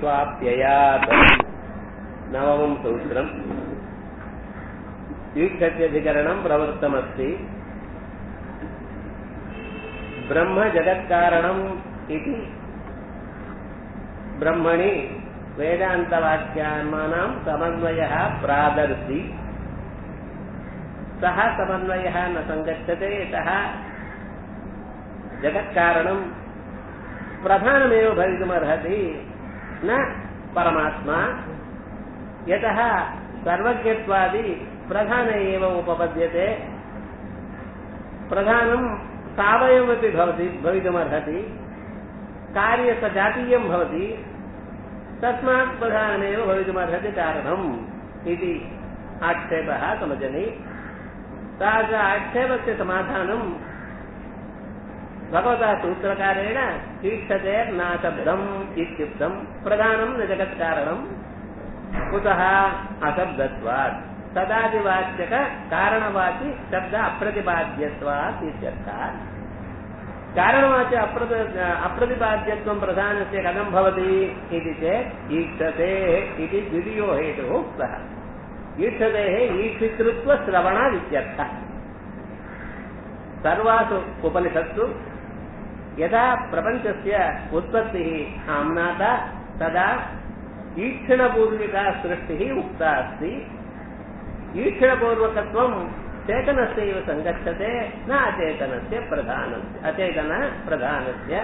स्वाप्ययात् नवमं सूत्रम् ईक्षत्यधिकरणं प्रवृत्तमस्ति ब्रह्म जगत्कारणम् इति ब्रह्मणि वेदान्तवाक्यान्मानां समन्वयः प्रादर्शि सः समन्वयः न सङ्गच्छते यतः जगत्कारणं प्रधानमेव भवितुमर्हति न परमात्मा यतः सर्वज्ञत्वादि प्रधान एव उपपद्यते प्रधानं सावयवपि भवति भवितुमर्हति कार्यसजातीयं भवति तस्मात् प्रधानमेव भवितुमर्हति कारणम् इति आक्षेपः समजनि तादृश आक्षेपस्य समाधानं भगवता सूत्रकारेण ईक्षते नाशब्दम् इत्युक्तम् प्रधानं न जगत्कारणम् कुतः अशब्दत्वात् तदादिवाच्यक कारणवाचि शब्द अप्रतिपाद्यत्वात् इत्यर्थः कारणवाच्य अप्रति अप्रतिपाद्यत्वं प्रधानस्य कथं भवति इति चेत् ईक्षते इति द्वितीयो हेतुः उक्तः ईक्षतेः ईक्षितृत्वश्रवणादित्यर्थः सर्वासु उपनिषत्सु यदा प्रपञ्चस्य उत्पत्तिः आम्नाता तदा ईक्षणपूर्विका सृष्टिः उक्ता अस्ति ईक्षणपूर्वकत्वं चेतनस्यैव सङ्गच्छते न अचेतनस्य प्रधानस्य अचेतन प्रधानस्य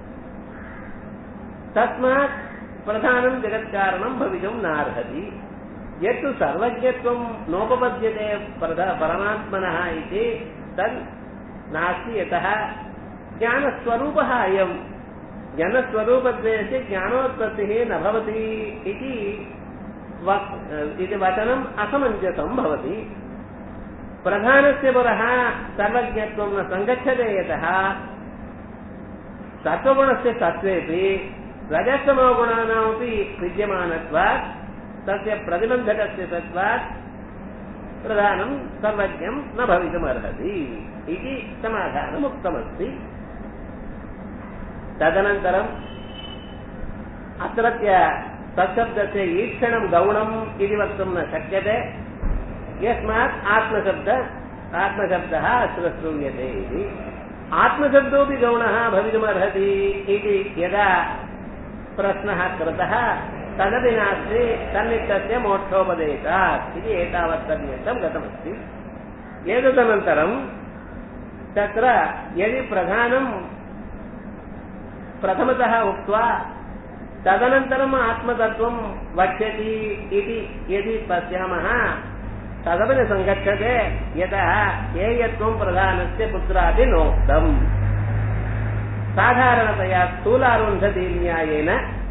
तस्मात् प्रधानं जगत्कारणं भवितुं नार्हति यत्तु सर्वज्ञत्वं नोपपद्यते परमात्मनः इति तत् नास्ति यतः ज्ञानस्वरूपः अयं ज्ञानस्वरूपद्वयस्य ज्ञानोत्पत्तिः न भवति इति इति वचनम् असमञ्जसं भवति प्रधानस्य पुरः सर्वज्ञत्वं न सङ्गच्छते यतः सत्त्वगुणस्य सत्त्वेपि रजस्तमोगुणानामपि विद्यमानत्वात् तस्य प्रतिबन्धकस्य सत्त्वात् प्रधानं सर्वज्ञं न भवितुमर्हति इति समाधानम् उक्तमस्ति तदनन्तरम् अत्रत्य तत्शब्दस्य ईक्षणं गौणम् इति वक्तुं न शक्यते यस्मात् आत्मशब्द आत्मशब्दः अत्र श्रूयते इति आत्मशब्दोऽपि गौणः भवितुमर्हति इति यदा प्रश्नः कृतः तदपि नास्ति तन्नित्यस्य मोक्षोपदेशात् इति एतावत्पर्यन्तं गतमस्ति एतदनन्तरं तत्र यदि प्रधानं प्रथमतः उक्त्वा तदनन्तरम् आत्मतत्त्वं वक्ष्यति इति यदि पश्यामः तदपि न सङ्गच्छते यतः हेयत्वं प्रधानस्य कुत्रापि नोक्तम् साधारणतया स्थूलारुन्धतीन्यायेन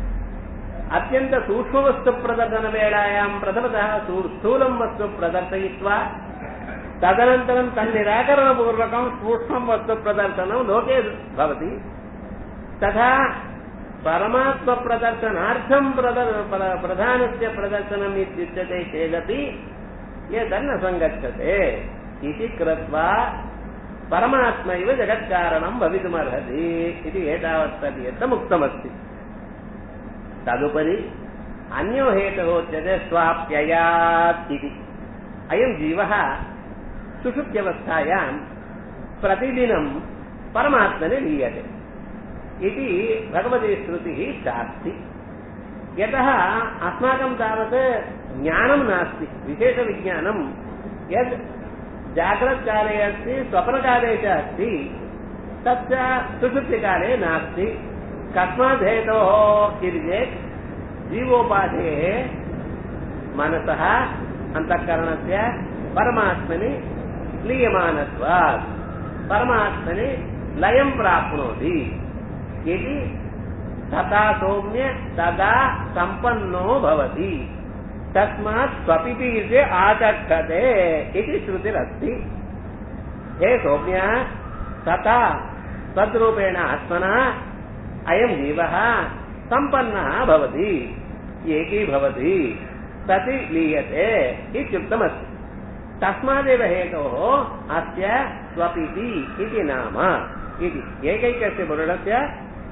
अत्यन्तसूक्ष्मवस्तुप्रदर्शनवेलायां प्रथमतः स्थूलं वस्तु प्रदर्शयित्वा तदनन्तरं तन्निराकरणपूर्वकं सूक्ष्मं वस्तुप्रदर्शनं लोके भवति तथा परमात्मप्रदर्शनार्थं प्रधानस्य प्रदर्शनम् इत्युच्यते चेदपि एतन्न सङ्गच्छते इति कृत्वा परमात्मैव जगत्कारणं भवितुमर्हति इति एतावत्पर्यन्तम् उक्तमस्ति तदुपरि अन्यो हेतुः उच्यते स्वाप्ययात् इति अयं जीवः सुषुप्त्यवस्थायां प्रतिदिनं परमात्मने लीयते इति भगवती श्रुतिः शास्ति यतः अस्माकं तावत् ज्ञानं नास्ति विशेषविज्ञानं यद् जाग्रत्काले अस्ति स्वप्नकाले च अस्ति तच्च सुषुप्तिकाले नास्ति कस्मात् हेतोः इति चेत् जीवोपाधेः मनसः अन्तःकरणस्य परमात्मनि लीयमानत्वात् परमात्मनि लयं प्राप्नोति यदि तथा सौम्य तदा सम्पन्नो भवति तस्मात् स्वपिपीर्ये आचक्षते इति श्रुतिरस्ति हे सौम्यः तथा तद्रूपेण आत्मना अयं जीवः सम्पन्नः भवति एकी भवति सति लीयते इत्युक्तमस्ति तस्मादेव हेतोः अस्य स्वपिति इति नाम इति एकैकस्य पुरुषस्य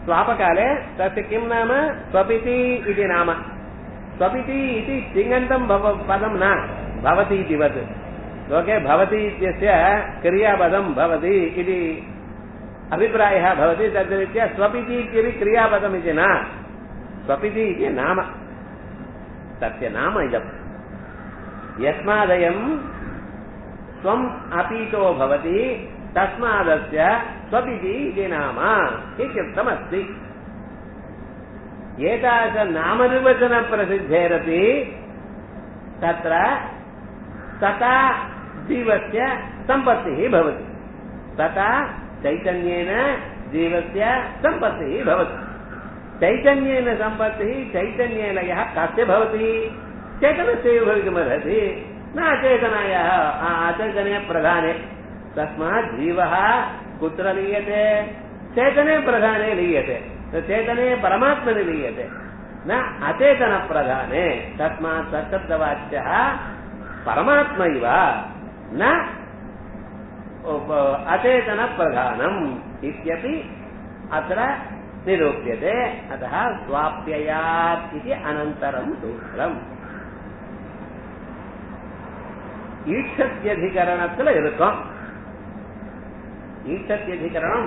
स्वापकाले तस्य किं नाम स्वपिति इति नाम स्वपिति इति तिङन्तं भव पदं न भवति इति वत् लोके भवति इत्यस्य क्रियापदं भवति इति अभिप्रायः भवति तद्रीत्या स्वपिति इत्यपि क्रियापदमिति न स्वपिति इति नाम तस्य नाम इदम् यस्मादयम् स्वम् अपीतो भवति तस्मादस्य स्वपिति इति नाम इत्युक्तमस्ति एतादृशनामनिर्वचनप्रसिद्धेरपि तत्र तथा जीवस्य सम्पत्तिः भवति तथा चैतन्येन जीवस्य सम्पत्तिः भवति चैतन्येन सम्पत्तिः चैतन्येन यः कस्य भवति चेतनस्यैव भवितुमर्हति न अचेतनायाः अचैतन्ये प्रधाने तस्मात् जीवः कुत्र लीयते चेतने प्रधाने लीयते चेतने परमात्मनि लीयते न अचेतनप्रधाने तस्मात् सशब्दवाच्यः परमात्मैव न अचेतनप्रधानम् इत्यपि अत्र निरूप्यते अतः स्वाप्ययात् इति अनन्तरं सूत्रम् ஈட்சத்தியதிகரணத்துல இருக்கும் ஈட்சத்தியதிகரணம்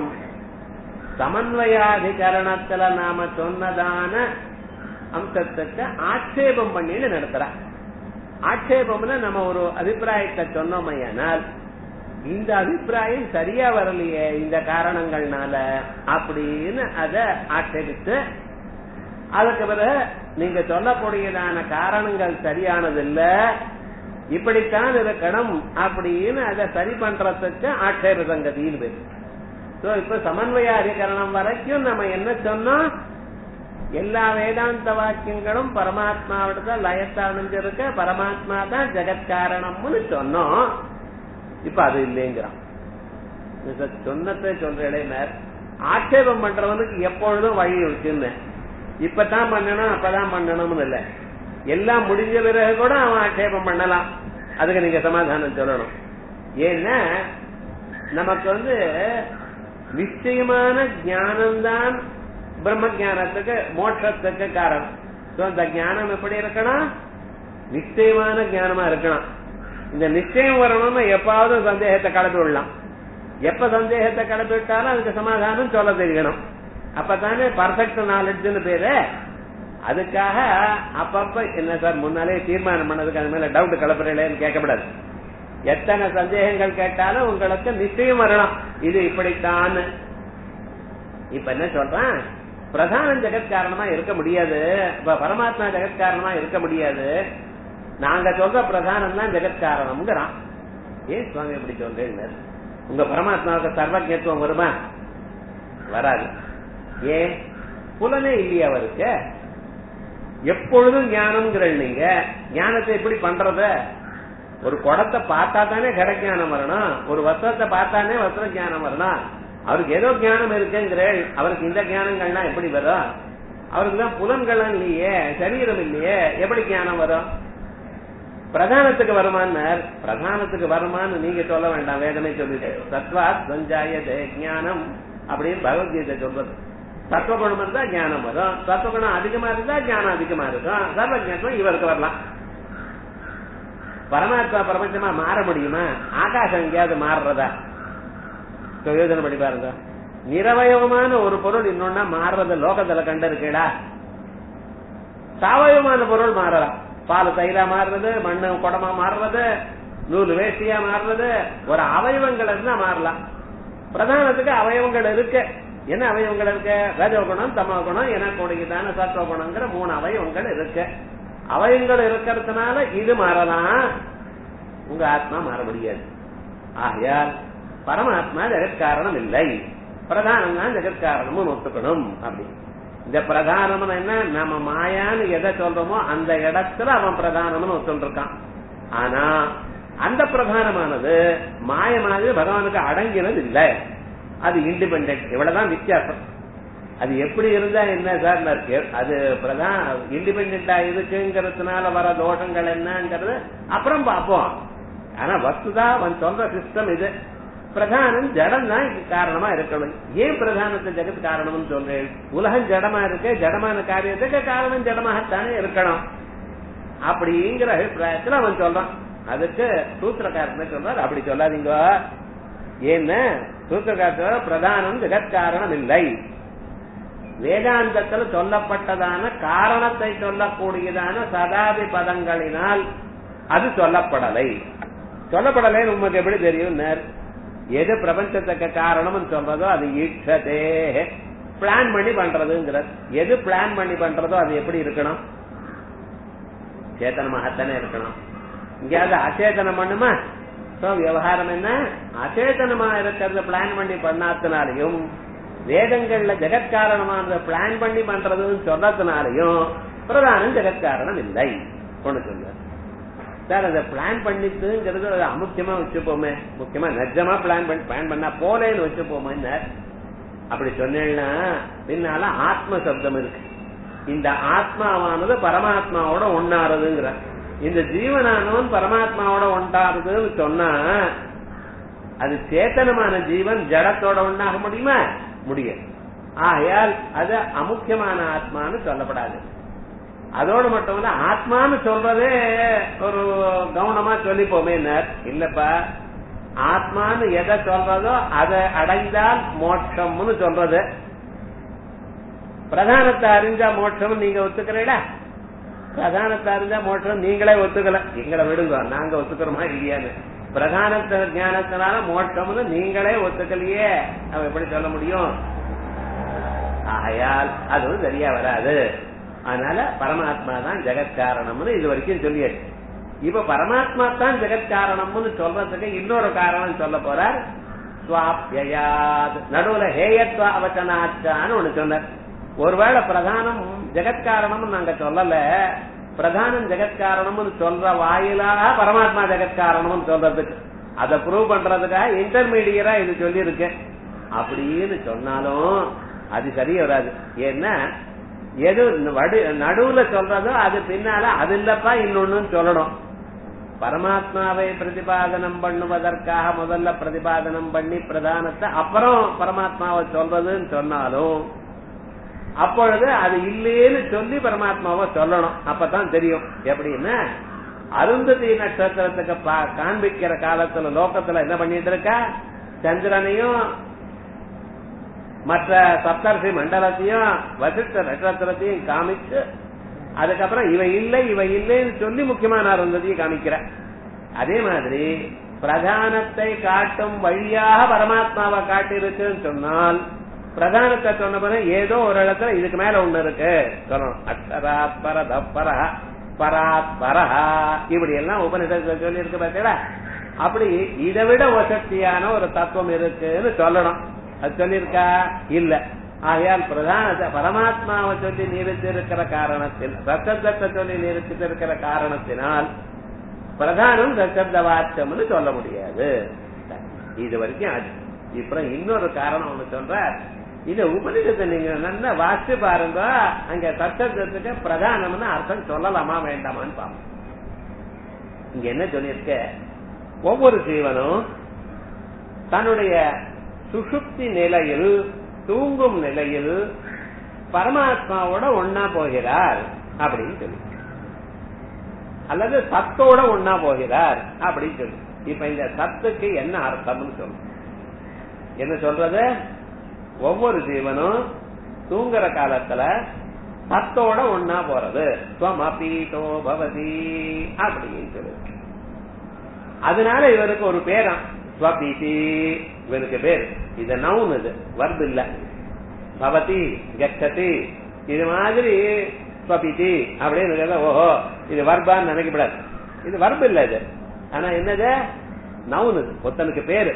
சமன்வயாதிகரணத்துல நாம சொன்னதான அம்சத்துக்கு ஆட்சேபம் பண்ணின்னு நடத்துற ஆட்சேபம்னு நம்ம ஒரு அபிப்பிராயத்தை சொன்னோமையானால் இந்த அபிப்பிராயம் சரியா வரலையே இந்த காரணங்கள்னால அப்படின்னு அத ஆட்சேபித்து அதுக்கு பிறகு நீங்க சொல்லக்கூடியதான காரணங்கள் சரியானதில்ல இப்படித்தான் இருக்கணும் அப்படின்னு அதை சரி பண்றதுக்கு ஆட்சேப சங்கதியில் பேரு சோ இப்ப சமன்வய அதிகரணம் வரைக்கும் நம்ம என்ன சொன்னோம் எல்லா வேதாந்த வாக்கியங்களும் பரமாத்மாவிட லயத்தை அணிஞ்சிருக்க பரமாத்மா தான் ஜெகத்காரணம்னு சொன்னோம் இப்ப அது இல்லைங்கிறான் சொன்னத்தை சொல்ற இளைஞர் ஆட்சேபம் பண்றவனுக்கு எப்பொழுதும் வழி இருக்குன்னு இப்பதான் பண்ணணும் அப்பதான் பண்ணணும்னு இல்ல எல்லாம் முடிஞ்ச பிறகு கூட அவன் ஆட்சேபம் பண்ணலாம் அதுக்கு நீங்க சமாதானம் சொல்லணும் ஏன்னா நமக்கு வந்து நிச்சயமான ஞானம்தான் பிரம்ம ஜானத்துக்கு மோட்சத்துக்கு காரணம் அந்த ஞானம் எப்படி இருக்கணும் நிச்சயமான ஞானமா இருக்கணும் இந்த நிச்சயம் வரணும்னு எப்பாவது சந்தேகத்தை கலந்து விடலாம் எப்ப சந்தேகத்தை கலந்து விட்டாலும் அதுக்கு சமாதானம் சொல்ல தெரியணும் அப்பதானே பர்ஃபெக்ட் நாலேஜ்னு பேரு அதுக்காக அப்பப்ப என்ன சார் முன்னாலே தீர்மானம் பண்ணதுக்கு அது மேல டவுட் கலப்புறேன்னு கேட்கக்கூடாது எத்தனை சந்தேகங்கள் கேட்டாலும் உங்களுக்கு நிச்சயம் வரணும் இது இப்படித்தான் இப்ப என்ன சொல்றேன் பிரதான ஜெகத் காரணமா இருக்க முடியாது இப்ப பரமாத்மா ஜெகத் காரணமா இருக்க முடியாது நாங்க சொல்ற பிரதானம் தான் ஜெகத் காரணம்ங்கிறான் ஏன் சுவாமி எப்படி சொல்றீங்க உங்க பரமாத்மாவுக்கு சர்வஜத்துவம் வருமா வராது ஏன் புலனே இல்லையா அவருக்கு எப்பொழுதும் ஞானம்ங்கிற நீங்க ஞானத்தை எப்படி பண்றத ஒரு குடத்தை பார்த்தா தானே கட ஞானம் வரணும் ஒரு வஸ்திரத்தை பார்த்தானே வஸ்திர ஞானம் வரணும் அவருக்கு ஏதோ ஞானம் இருக்குங்கிற அவருக்கு இந்த ஞானங்கள்லாம் எப்படி வரும் அவருக்கு தான் புலன்கள்லாம் இல்லையே சரீரம் இல்லையே எப்படி ஞானம் வரும் பிரதானத்துக்கு வருமானார் பிரதானத்துக்கு வருமான்னு நீங்க சொல்ல வேண்டாம் வேதனை சொல்லிட்டு சத்வாத் சஞ்சாய ஞானம் அப்படின்னு பகவத்கீதை சொல்றது சத்வகுணம் இருந்தா ஞானம் வரும் சத்வகுணம் அதிகமா இருந்தா ஞானம் அதிகமா இருக்கும் சர்வஜானம் இவருக்கு வரலாம் பரமாத்மா பிரபஞ்சமா மாற முடியுமா ஆகாசம் எங்கேயாவது மாறுறதா யோஜனை பண்ணி பாருங்க நிரவயவமான ஒரு பொருள் இன்னொன்னா மாறுறத லோகத்துல கண்டு இருக்கீடா சாவயவமான பொருள் மாறலாம் பால் தைலா மாறுறது மண்ணு குடமா மாறுறது நூல் வேஷ்டியா மாறுறது ஒரு அவயவங்கள் இருந்தா மாறலாம் பிரதானத்துக்கு அவயவங்கள் இருக்கு என்ன அவயவங்கள் இருக்கு ரஜகுணம் தமகுணம் எனக்கூடியதான சத்வகுணங்கிற மூணு அவயவங்கள் இருக்கு அவயங்கள் இருக்கிறதுனால இது மாறலாம் உங்க ஆத்மா மாற முடியாது ஆகையால் பரமாத்மா ஜெகத்காரணம் இல்லை பிரதானம் தான் ஜெகத்காரணமும் ஒத்துக்கணும் அப்படி இந்த பிரதானம் என்ன நம்ம மாயான்னு எதை சொல்றோமோ அந்த இடத்துல அவன் பிரதானம்னு ஒத்துருக்கான் ஆனா அந்த பிரதானமானது மாயமானது பகவானுக்கு அடங்கினது இல்லை அது இண்டிபெண்ட் இவ்வளவுதான் வித்தியாசம் அது எப்படி இருந்தா என்ன சார் அது பிரதான் இண்டிபெண்டா இருக்குங்கிறதுனால வர தோஷங்கள் என்னங்கிறது அப்புறம் பார்ப்போம் ஆனா வஸ்துதா அவன் சொல்ற சிஸ்டம் இது பிரதானம் ஜடம் தான் இதுக்கு காரணமா இருக்கணும் ஏன் பிரதானத்தை ஜெகத் காரணம்னு சொல்றேன் உலகம் ஜடமா இருக்கு ஜடமான காரியத்துக்கு காரணம் ஜடமாகத்தானே இருக்கணும் அப்படிங்கிற அபிப்பிராயத்துல அவன் சொல்றான் அதுக்கு சூத்திரக்காரன் சொல்றாரு அப்படி சொல்லாதீங்க ஏன்னா சூத்திரக்காரர் பிரதானம் ஜெகத் காரணம் இல்லை வேதாந்தத்தில் சொல்லப்பட்டதான காரணத்தை சொல்லக்கூடியதான சதாதி பதங்களினால் அது சொல்லப்படலை சொல்லப்படலை உங்களுக்கு எப்படி தெரியும் எது பிரபஞ்சத்துக்கு காரணம்னு சொல்றதோ அது ஈட்சதே பிளான் பண்ணி பண்றதுங்கிற எது பிளான் பண்ணி பண்றதோ அது எப்படி இருக்கணும் சேத்தனமாகத்தானே இருக்கணும் இங்கேயாவது அச்சேதனம் பண்ணுமா சோ விவகாரம் என்ன அச்சேதனமா இருக்கிறத பிளான் பண்ணி பண்ணாத்தினாலையும் வேதங்கள்ல ஜெகத்காரணமானத பிளான் பண்ணி பண்றதுன்னு சொன்னதுனாலையும் பிரதானம் ஜெகத்காரணம் இல்லை கொண்டு சொல்ல சார் அதை பிளான் பண்ணிட்டுங்கிறது அது அமுக்கியமா வச்சுப்போமே முக்கியமா நஜமா பிளான் பண்ணி பிளான் பண்ணா போலேன்னு வச்சுப்போமே அப்படி சொன்னேன்னா பின்னால ஆத்ம சப்தம் இருக்கு இந்த ஆத்மாவானது பரமாத்மாவோட ஒன்னாருதுங்கிற இந்த ஜீவனானவன் பரமாத்மாவோட ஒன்றாருதுன்னு சொன்னா அது சேத்தனமான ஜீவன் ஜடத்தோட ஒன்னாக முடியுமா முடியாது ஆகையால் அது அமுக்கியமான ஆத்மான்னு சொல்லப்படாது அதோடு மட்டும் இல்ல ஆத்மான்னு சொல்றதே ஒரு கவனமா சொல்லிப்போமே இல்லப்பா ஆத்மான்னு எதை சொல்றதோ அதை அடைந்தால் மோட்சம்னு சொல்றது பிரதானத்தை அறிஞ்சா மோட்சம் நீங்க ஒத்துக்கிறீடா பிரதானத்தை அறிஞ்சா மோட்சம் நீங்களே ஒத்துக்கல எங்களை விடுங்க நாங்க ஒத்துக்கிறோமா இல்லையான்னு பிரதானத்த ஞானத்தினால மோட்சம்னு நீங்களே ஒத்துக்கலையே அவன் எப்படி சொல்ல முடியும் ஆகையால் அதுவும் சரியா வராது அதனால பரமாத்மா தான் ஜெகத் காரணம்னு இது வரைக்கும் சொல்லியாச்சு இப்ப பரமாத்மா தான் ஜெகத் காரணம்னு சொல்றதுக்கு இன்னொரு காரணம் சொல்ல போறார் சுவாப்பியாத் நடுவுல ஹேயத்வா அவச்சனாச்சான்னு ஒண்ணு சொன்னார் ஒருவேளை பிரதானம் ஜெகத் காரணம்னு நாங்க சொல்லல பிரதானம் ஜெகத் காரணம்னு சொல்ற வாயிலாக பரமாத்மா ஜெகத் காரணம்னு சொல்றதுக்கு அதை ப்ரூவ் பண்றதுக்காக இன்டர்மீடியரா இது சொல்லி இருக்கு அப்படின்னு சொன்னாலும் அது சரியா வராது ஏன்னா எது நடுவுல சொல்றதோ அது பின்னால அது இல்லப்பா இன்னொன்னு சொல்லணும் பரமாத்மாவை பிரதிபாதனம் பண்ணுவதற்காக முதல்ல பிரதிபாதனம் பண்ணி பிரதானத்தை அப்புறம் பரமாத்மாவை சொல்றதுன்னு சொன்னாலும் அப்பொழுது அது இல்லேன்னு சொல்லி பரமாத்மாவை சொல்லணும் அப்பதான் தெரியும் எப்படின்னா அருந்ததி நட்சத்திரத்துக்கு காண்பிக்கிற காலத்துல லோகத்துல என்ன பண்ணிட்டு இருக்கா சந்திரனையும் மற்ற சப்தர்ஷி மண்டலத்தையும் வசிஷ்ட நட்சத்திரத்தையும் காமிச்சு அதுக்கப்புறம் இவ இல்லை இவ இல்லைன்னு சொல்லி முக்கியமான அருந்ததியை காமிக்கிற அதே மாதிரி பிரதானத்தை காட்டும் வழியாக பரமாத்மாவை காட்டிருக்குன்னு சொன்னால் பிரதானத்தை சொன்ன பிறகு ஏதோ ஒரு இடத்துல இதுக்கு மேல ஒண்ணு இருக்கு சொல்லணும் அக்ஷராத் பரத பரஹ பராத் பரஹா இப்படி எல்லாம் உபனிஷத்துல சொல்லி இருக்கு பார்த்தீங்களா அப்படி இதை விட வசதியான ஒரு தத்துவம் இருக்குன்னு சொல்லணும் அது சொல்லியிருக்கா இல்ல ஆகையால் பிரதான பரமாத்மாவை சொல்லி நிறுத்திருக்கிற காரணத்தில் சத்தத்தை சொல்லி நிறுத்திருக்கிற காரணத்தினால் பிரதானம் சத்தப்த வாச்சம்னு சொல்ல முடியாது இது வரைக்கும் ஆச்சு இப்ப இன்னொரு காரணம் ஒண்ணு சொல்ற இது உபநிஷத்தை நீங்க நல்லா வாசி பாருங்க அங்க சத்தத்துக்கு பிரதானம்னு அர்த்தம் சொல்லலாமா வேண்டாமான்னு பாப்போம் இங்க என்ன சொல்லியிருக்க ஒவ்வொரு ஜீவனும் தன்னுடைய சுஷுப்தி நிலையில் தூங்கும் நிலையில் பரமாத்மாவோட ஒன்னா போகிறார் அப்படின்னு சொல்லி அல்லது சத்தோட ஒன்னா போகிறார் அப்படின்னு சொல்லி இப்ப இந்த சத்துக்கு என்ன அர்த்தம்னு சொல்லு என்ன சொல்றது ஒவ்வொரு ஜீவனும் தூங்குற காலத்துல சத்தோட ஒன்னா போறது ஸ்வமபீதோ பவதி அப்படின்னு சொல்லு அதனால இவருக்கு ஒரு பேரம் ஸ்வபீதி இவனுக்கு பேர் இது நவுன் இது வர்து இல்ல பவதி கச்சதி இது மாதிரி ஸ்வபிதி அப்படின்னு ஓஹோ இது வர்பான்னு நினைக்கப்படாது இது வர்பு இல்ல இது ஆனா என்னது நவுன் இது ஒருத்தனுக்கு பேரு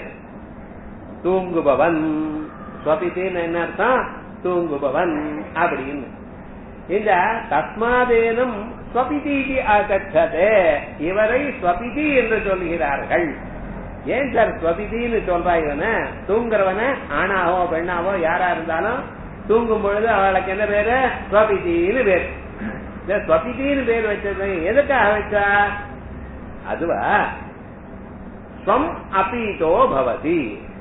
தூங்குபவன் ஸ்வபித்தின்னு என்ன அர்த்தம் தூங்குபவன் அப்படின்னு இந்த தஸ்மாதேனும் ஸ்வபிதி ஆகச்சதே இவரை ஸ்வபிதி என்று சொல்கிறார்கள் ஏன் சார் ஸ்வபிதின்னு சொல்றா இவன தூங்குறவன ஆணாவோ பெண்ணாவோ யாரா இருந்தாலும் தூங்கும் பொழுது அவளுக்கு என்ன பேரு ஸ்வபிதின்னு பேர் இந்த ஸ்வபிதின்னு பேர் வச்சது எதுக்காக வச்சா அதுவா ஸ்வம் அபீதோ பவதி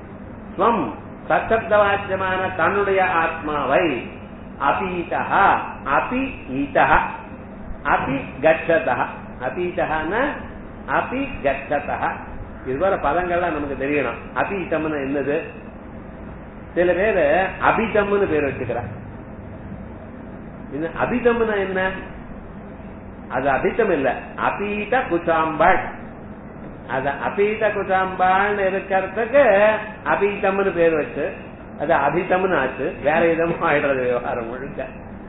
ஸ்வம் சச்சப்தவாச்சியமான தன்னுடைய ஆத்மாவை அபீதா அபி ஈதா அபி கச்சதா அபீதகான அபி கச்சதா இது போல பதங்கள்லாம் நமக்கு தெரியணும் அபீதம்னு என்னது சில பேரு அபிதம்னு பேர் வச்சுக்கிறான் அபிதம்னா என்ன அது அபித்தம் இல்ல அபீத குச்சாம்பாள் அது அபீத குச்சாம்பாள்னு இருக்கிறதுக்கு அபீதம்னு பேர் வச்சு அது அபிதம்னு ஆச்சு வேற விதமும் ஆயிடுறது விவகாரம் முழுக்க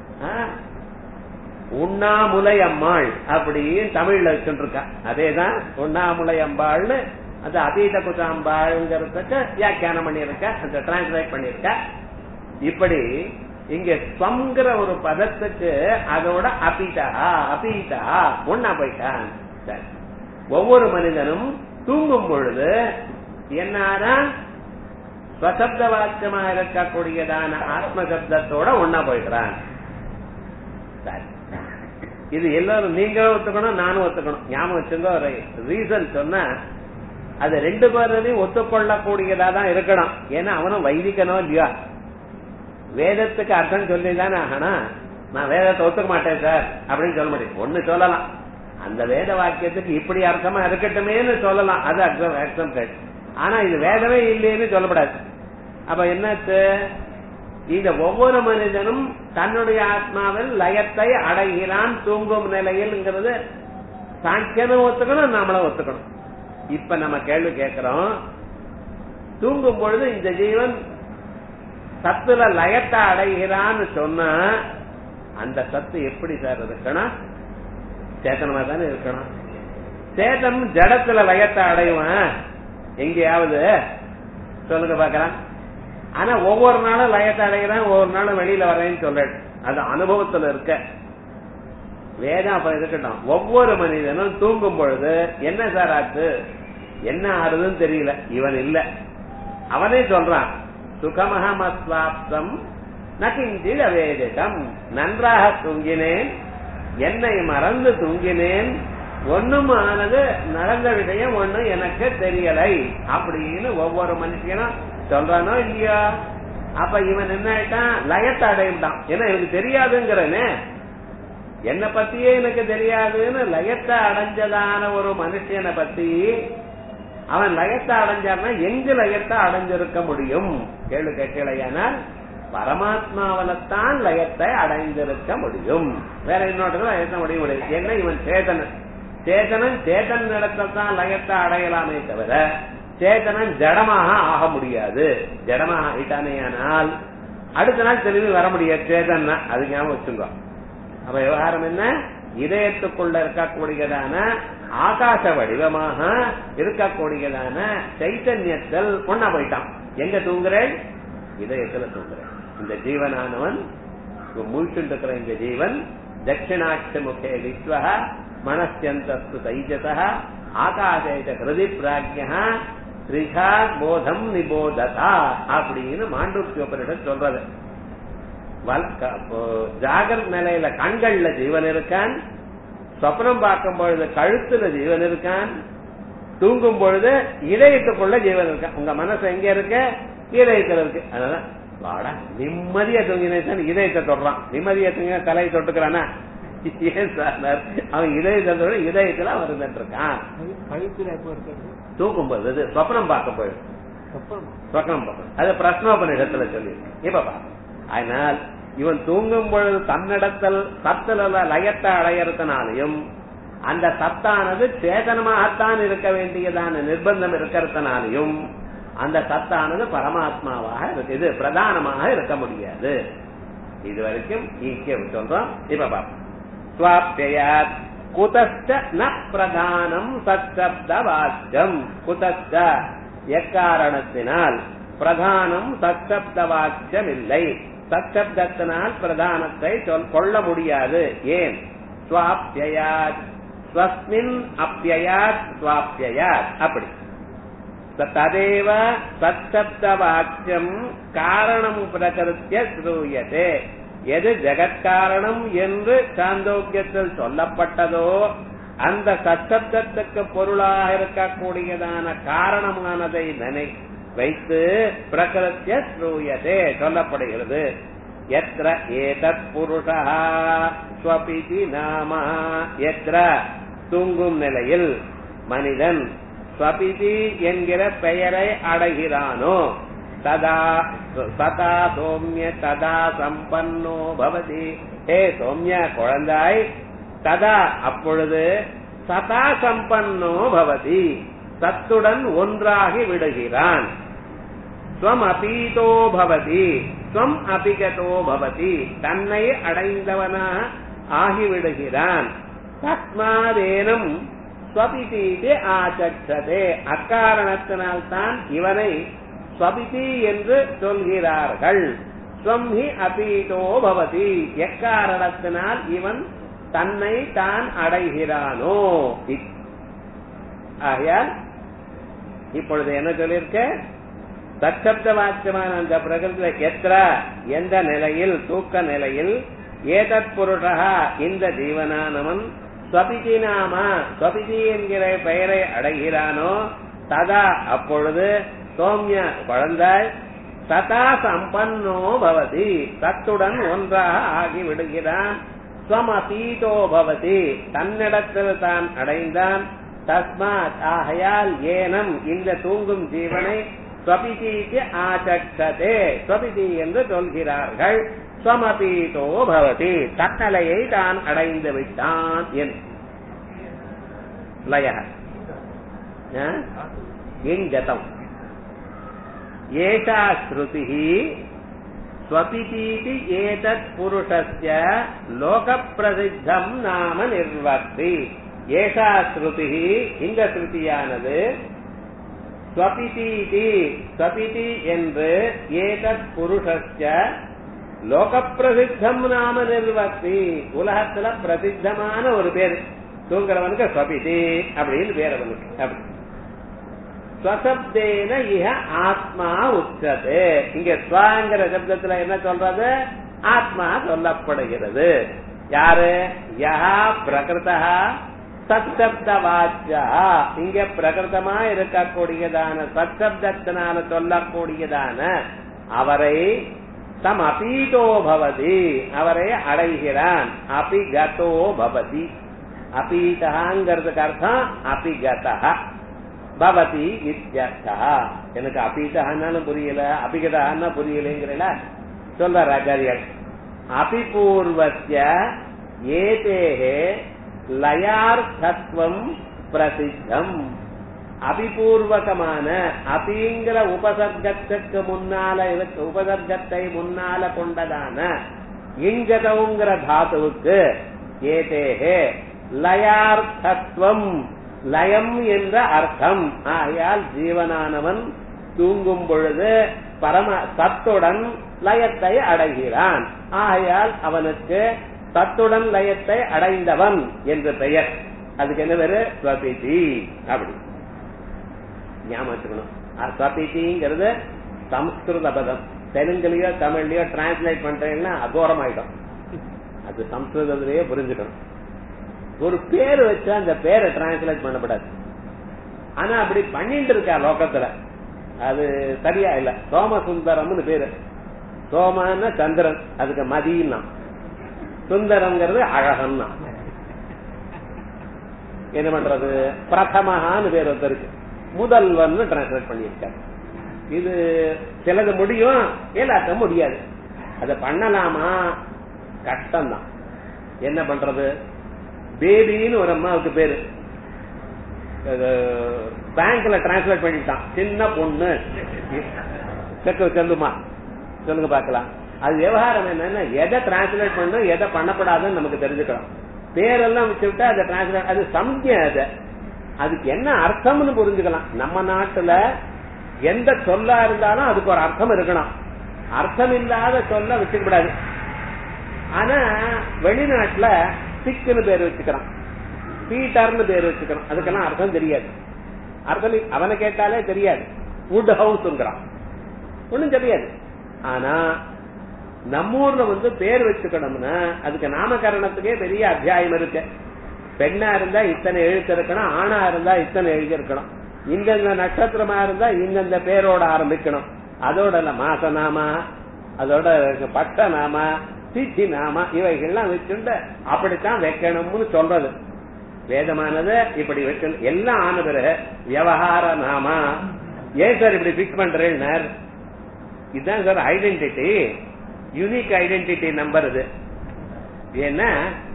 உண்ணாமுலை அம்மாள் அப்படின்னு தமிழ்ல வச்சுருக்கா அதேதான் உண்ணாமுலை அம்பாள்னு அது அதீத குசாம்பாள்ங்கிறதுக்கு வியாக்கியானம் பண்ணியிருக்க அந்த டிரான்ஸ்லேட் பண்ணிருக்க இப்படி இங்க ஸ்வம்ங்கிற ஒரு பதத்துக்கு அதோட அபீதா அபீதா ஒன்னா போயிட்டான் சரி ஒவ்வொரு மனிதனும் தூங்கும் பொழுது என்னாதான் ஸ்வசப்த வாக்கியமா இருக்கக்கூடியதான ஆத்ம சப்தத்தோட ஒன்னா போயிடுறான் சரி இது எல்லாரும் நீங்களும் ஒத்துக்கணும் நானும் ஒத்துக்கணும் ஞாபகம் வச்சுங்க ஒரு ரீசன் சொன்னா அது ரெண்டு பேரையும் ஒத்துக்கொள்ளக்கூடியதா தான் இருக்கணும் ஏன்னா அவனும் வைதிக்கனோ இல்லையா வேதத்துக்கு அர்த்தம் சொல்லிதானே ஆகனா நான் வேதத்தை ஒத்துக்க மாட்டேன் சார் அப்படின்னு சொல்ல முடியும் ஒண்ணு சொல்லலாம் அந்த வேத வாக்கியத்துக்கு இப்படி அர்த்தமா இருக்கட்டுமேன்னு சொல்லலாம் அது அர்த்தம் அர்த்தம் ஆனா இது வேதமே இல்லைன்னு சொல்லப்படாது அப்ப என்னாச்சு இந்த ஒவ்வொரு மனிதனும் தன்னுடைய ஆத்மாவில் லயத்தை அடைகிறான் தூங்கும் நிலையில்ங்கிறது சாங்கியனும் ஒத்துக்கணும் நாமளும் ஒத்துக்கணும் இப்ப நம்ம கேள்வி கேட்கிறோம் தூங்கும் பொழுது இந்த ஜீவன் சத்துல லயத்தை அடைகிறான்னு சொன்னா அந்த சத்து எப்படி சார் இருக்கணும் சேத்தனமா தானே இருக்கணும் சேதன் ஜடத்துல லயத்தை அடைவான் எங்கேயாவது சொல்லுங்க பாக்கலாம் ஆனா ஒவ்வொரு நாளும் லயத்தை அடைகிறான் ஒவ்வொரு நாளும் வெளியில வரேன்னு சொல்ற அது அனுபவத்துல இருக்க வேதம் அப்ப இருக்கட்டும் ஒவ்வொரு மனிதனும் தூங்கும் பொழுது என்ன சார் ஆச்சு என்ன ஆறுதுன்னு தெரியல இவன் இல்ல அவனே சொல்றான் சுகமஹமஸ்வாப்தம் நகிஞ்சில் அவேதிகம் நன்றாக தூங்கினேன் என்னை மறந்து தூங்கினேன் ஒண்ணும் ஆனது நடந்த விஷயம் ஒண்ணு எனக்கு தெரியலை அப்படின்னு ஒவ்வொரு மனுஷனும் சொல்றானோ இல்லையா அப்ப இவன் என்ன ஆயிட்டான் லயத்தை அடையிட்டான் ஏன்னா எனக்கு தெரியாதுங்கிறனே என்ன பத்தியே எனக்கு தெரியாதுன்னு லயத்தை அடைஞ்சதான ஒரு மனுஷனை பத்தி அவன் லயத்தை அடைஞ்சான்னா எங்கு லயத்தை அடைஞ்சிருக்க முடியும் கேளு கேட்கலையானால் பரமாத்மாவில்தான் லயத்தை அடைந்திருக்க முடியும் வேற இன்னொரு லயத்தை முடிய முடியும் என்ன இவன் சேதனன் சேதனன் சேதன் இடத்தான் லயத்தை அடையலாமே தவிர சேதனன் ஜடமாக ஆக முடியாது ஜடமாக ஆயிட்டானேயானால் அடுத்த நாள் திரும்பி வர முடியாது சேதன்னா அது ஞாபகம் வச்சுங்க அப்ப விவகாரம் என்ன இதயத்துக்குள்ள இருக்கக்கூடியதான ஆகாச வடிவமாக இருக்கக்கூடியதான சைத்தன்யத்தில் ஒன்னா போயிட்டான் எங்க தூங்குறேன் இதயத்துல தூங்குறேன் இந்த ஜீவனானவன் முழிச்சுட்டு இருக்கிற இந்த ஜீவன் தட்சிணாட்ச முகே விஸ்வ மனசியந்தஸ்து தைஜச ஆகாசேத ஹிருதி பிராஜ்யா ஸ்ரீகா போதம் நிபோததா அப்படின்னு மாண்டூக்கியோபனிடம் சொல்றது ஜாகர் நிலையில கண்கள்ல ஜீவன் இருக்கான் சொப்னம் பார்க்கும் பொழுது கழுத்துல ஜீவன் இருக்கான் தூங்கும் பொழுது இதயத்துக்குள்ள ஜீவன் இருக்கான் உங்க மனசு எங்க இருக்கு இதயத்துல இருக்கு அதனால வாடா நிம்மதியா தூங்கினேன் இதயத்தை தொடுறான் நிம்மதியா தூங்கின தலையை தொட்டுக்கிறானா ஏன் சார் அவன் இதயத்தோட இதயத்துல அவன் இருந்துட்டு இருக்கான் தூக்கும் போது சொப்னம் பார்க்க போயிடும் சொப்னம் பார்க்கணும் அது பிரஸ்னோபனிடத்துல சொல்லி இப்ப பா அதனால் இவன் தூங்கும் பொழுது தன்னிடத்தில் சத்துல லயத்தை அடையறதுனாலையும் அந்த சத்தானது சேதனமாகத்தான் இருக்க வேண்டியதான நிர்பந்தம் இருக்கிறதுனாலையும் அந்த சத்தானது பரமாத்மாவாக இருக்கு இது பிரதானமாக இருக்க முடியாது இது வரைக்கும் ஈக்கியம் சொல்றோம் இப்ப பாப்போம் ஸ்வாப்யாத் குதஸ்ட ந பிரதானம் சச்சப்த வாக்கியம் குதஸ்ட எக்காரணத்தினால் பிரதானம் சச்சப்த வாக்கியம் இல்லை சச்சப்தத்தினால் பிரதானத்தை சொல் கொள்ள முடியாது ஏன் ஸ்வாப்யாத் ஸ்வஸ்மின் அப்பியாத் ஸ்வாப்யாத் அப்படி ததேவ சச்சப்த வாக்கியம் காரணம் பிரகருத்திய ஸ்ரூயதே எது ஜெகத்காரணம் என்று சாந்தோக்கியத்தில் சொல்லப்பட்டதோ அந்த சச்சப்தத்துக்கு பொருளாக இருக்கக்கூடியதான காரணமானதை நினை வைத்து பிரகிருத்திய ஸ்ரூயதே சொல்லப்படுகிறது எத்திர ஏதத் புருஷா ஸ்வபிதி நாம எத்திர தூங்கும் நிலையில் மனிதன் ஸ்வபிதி என்கிற பெயரை அடைகிறானோ ததா சதா சோம்ய ததா சம்பன்னோ பவதி ஹே சோம்ய குழந்தாய் ததா அப்பொழுது சதா சம்பன்னோ பவதி சத்துடன் ஒன்றாகி விடுகிறான் ஸ்வம் அபீதோ பவதி ஸ்வம் அபிகதோ பவதி தன்னை அடைந்தவனாக ஆகிவிடுகிறான் தஸ்மாதேனும் ஸ்வபிதீதி ஆச்சதே அக்காரணத்தினால்தான் இவனை ஸ்வபிதி என்று சொல்கிறார்கள் ஸ்வம் ஹி அபீதோ பவதி எக்காரணத்தினால் இவன் தன்னை தான் அடைகிறானோ ஆகையால் இப்பொழுது என்ன சொல்லியிருக்க தற்சப்த வாக்கியமான அந்த பிரகிருதியில எத்திர எந்த நிலையில் தூக்க நிலையில் ஏதத் புருஷா இந்த ஜீவனானவன் ஸ்வபிதி நாம ஸ்வபிதி என்கிற பெயரை அடைகிறானோ ததா அப்பொழுது சோம்ய குழந்தாய் சதா சம்பன்னோ பவதி சத்துடன் ஒன்றாக ஆகி விடுகிறான் ஸ்வமபீதோ பவதி தன்னிடத்தில் தான் அடைந்தான் தஸ்மாத் ஆகையால் ஏனம் இந்த தூங்கும் ஜீவனை ஸ்வபிதிக்கு ஆச்சதே ஸ்வபிதி என்று சொல்கிறார்கள் ஸ்வமபீதோ பவதி தன்னலையை தான் அடைந்து விட்டான் என் லய எங்கதம் ஏஷா ஸ்ருதி ஸ்வபிதீதி ஏதத் புருஷஸ்ய லோக பிரசித்தம் நாம நிர்வர்த்தி ஏஷா ஸ்ருதி இந்த ஸ்ருதியானது ஸ்வபிதீதி ஸ்வபிதி என்று ஏதத் புருஷஸ்ய லோக பிரசித்தம் நாம நிர்வர்த்தி உலகத்துல பிரசித்தமான ஒரு பேர் தூங்குறவனுக்கு ஸ்வபிதி அப்படின்னு பேர் அவனுக்கு அப்படி ஸ்வசப்தேன இஹ ஆத்மா உச்சது இங்க ஸ்வாங்கிற சப்தத்துல என்ன சொல்றது ஆத்மா சொல்லப்படுகிறது யாரு யஹா பிரகிருதா சத்சப்த வாச்சியா இங்க பிரகிருதமா இருக்கக்கூடியதான சத்சப்தத்தினால சொல்லக்கூடியதான அவரை தம் அபீதோ பவதி அவரை அடைகிறான் அபிகதோ பவதி அபீதகாங்கிறதுக்கு அர்த்தம் அபிகதா பவதி இத்தியர்த்தா எனக்கு அபீதகான்னாலும் புரியல அபிகதான்னா புரியலைங்கிறல சொல்ற ஆச்சாரியர் அபிபூர்வத்திய ஏதேகே லயார்த்தத்துவம் பிரசித்தம் அபிபூர்வகமான அபிங்கிற உபசர்க்கத்துக்கு முன்னால இருக்கு உபசர்க்கத்தை முன்னால கொண்டதான இங்கதவுங்கிற தாத்துவுக்கு ஏதேகே லயார்த்தத்துவம் லயம் என்ற அர்த்தம் ஆகையால் ஜீவனானவன் தூங்கும் பொழுது பரம சத்துடன் லயத்தை அடைகிறான் ஆகையால் அவனுக்கு சத்துடன் லயத்தை அடைந்தவன் என்று பெயர் அதுக்கு என்ன பேரு ஸ்வபிதி அப்படி ஞாபகம் ஸ்வபிதிங்கிறது சம்ஸ்கிருத பதம் தெலுங்குலயோ தமிழ்லயோ டிரான்ஸ்லேட் பண்றீங்கன்னா அகோரம் ஆயிடும் அது சம்ஸ்கிருதத்திலேயே புரிஞ்சுக்கணும் ஒரு பேர் வச்சா அந்த பேரை டிரான்ஸ்லேட் பண்ணப்படாது ஆனா அப்படி பண்ணிட்டு இருக்கா லோகத்துல அது சரியா இல்ல சோமசுந்தரம்னு பேரு சோமான சந்திரன் அதுக்கு மதியம் சுந்தரம்ங்கிறது அழகன் என்ன பண்றது பிரதமஹான்னு பேர் ஒருத்தருக்கு முதல்வன் டிரான்ஸ்லேட் பண்ணியிருக்காரு இது சிலது முடியும் எல்லாத்தையும் முடியாது அதை பண்ணலாமா கஷ்டம்தான் என்ன பண்றது பேபின்னு ஒரு அம்மாவுக்கு பேரு பேங்க்ல டிரான்ஸ்லேட் பண்ணிட்டான் சின்ன பொண்ணு செக்கு செல்லுமா சொல்லுங்க பாக்கலாம் அது விவகாரம் என்னன்னா எதை டிரான்ஸ்லேட் பண்ணும் எதை பண்ணப்படாதுன்னு நமக்கு தெரிஞ்சுக்கணும் பேரெல்லாம் வச்சுட்டா அதை டிரான்ஸ்லேட் அது சம்ஜ அது அதுக்கு என்ன அர்த்தம்னு புரிஞ்சுக்கலாம் நம்ம நாட்டுல எந்த சொல்லா இருந்தாலும் அதுக்கு ஒரு அர்த்தம் இருக்கணும் அர்த்தம் இல்லாத சொல்ல வச்சுக்க கூடாது ஆனா வெளிநாட்டுல சிக்குன்னு பேர் வச்சுக்கிறான் பீட்டர்னு பேர் வச்சுக்கிறான் அதுக்கெல்லாம் அர்த்தம் தெரியாது அர்த்தம் அவனை கேட்டாலே தெரியாது வுட் ஹவுஸ்ங்கிறான் ஒண்ணும் தெரியாது ஆனா நம்ம ஊர்ல வந்து பேர் வச்சுக்கணும்னா அதுக்கு நாமகரணத்துக்கே பெரிய அத்தியாயம் இருக்கு பெண்ணா இருந்தா இத்தனை எழுத்து இருக்கணும் ஆணா இருந்தா இத்தனை எழுதி இருக்கணும் இந்தந்த நட்சத்திரமா இருந்தா இந்தந்த பேரோட ஆரம்பிக்கணும் அதோட இல்ல மாச நாமா அதோட பட்ட நாமா திச்சி நாமா இவைகள்லாம் வச்சுட்டு அப்படித்தான் வைக்கணும்னு சொல்றது வேதமானது இப்படி வைக்கணும் எல்லாம் ஆன பிறகு விவகார நாமா ஏன் சார் இப்படி பிக்ஸ் பண்றேன்னு இதுதான் sir identity unique identity number இது ஏன்னா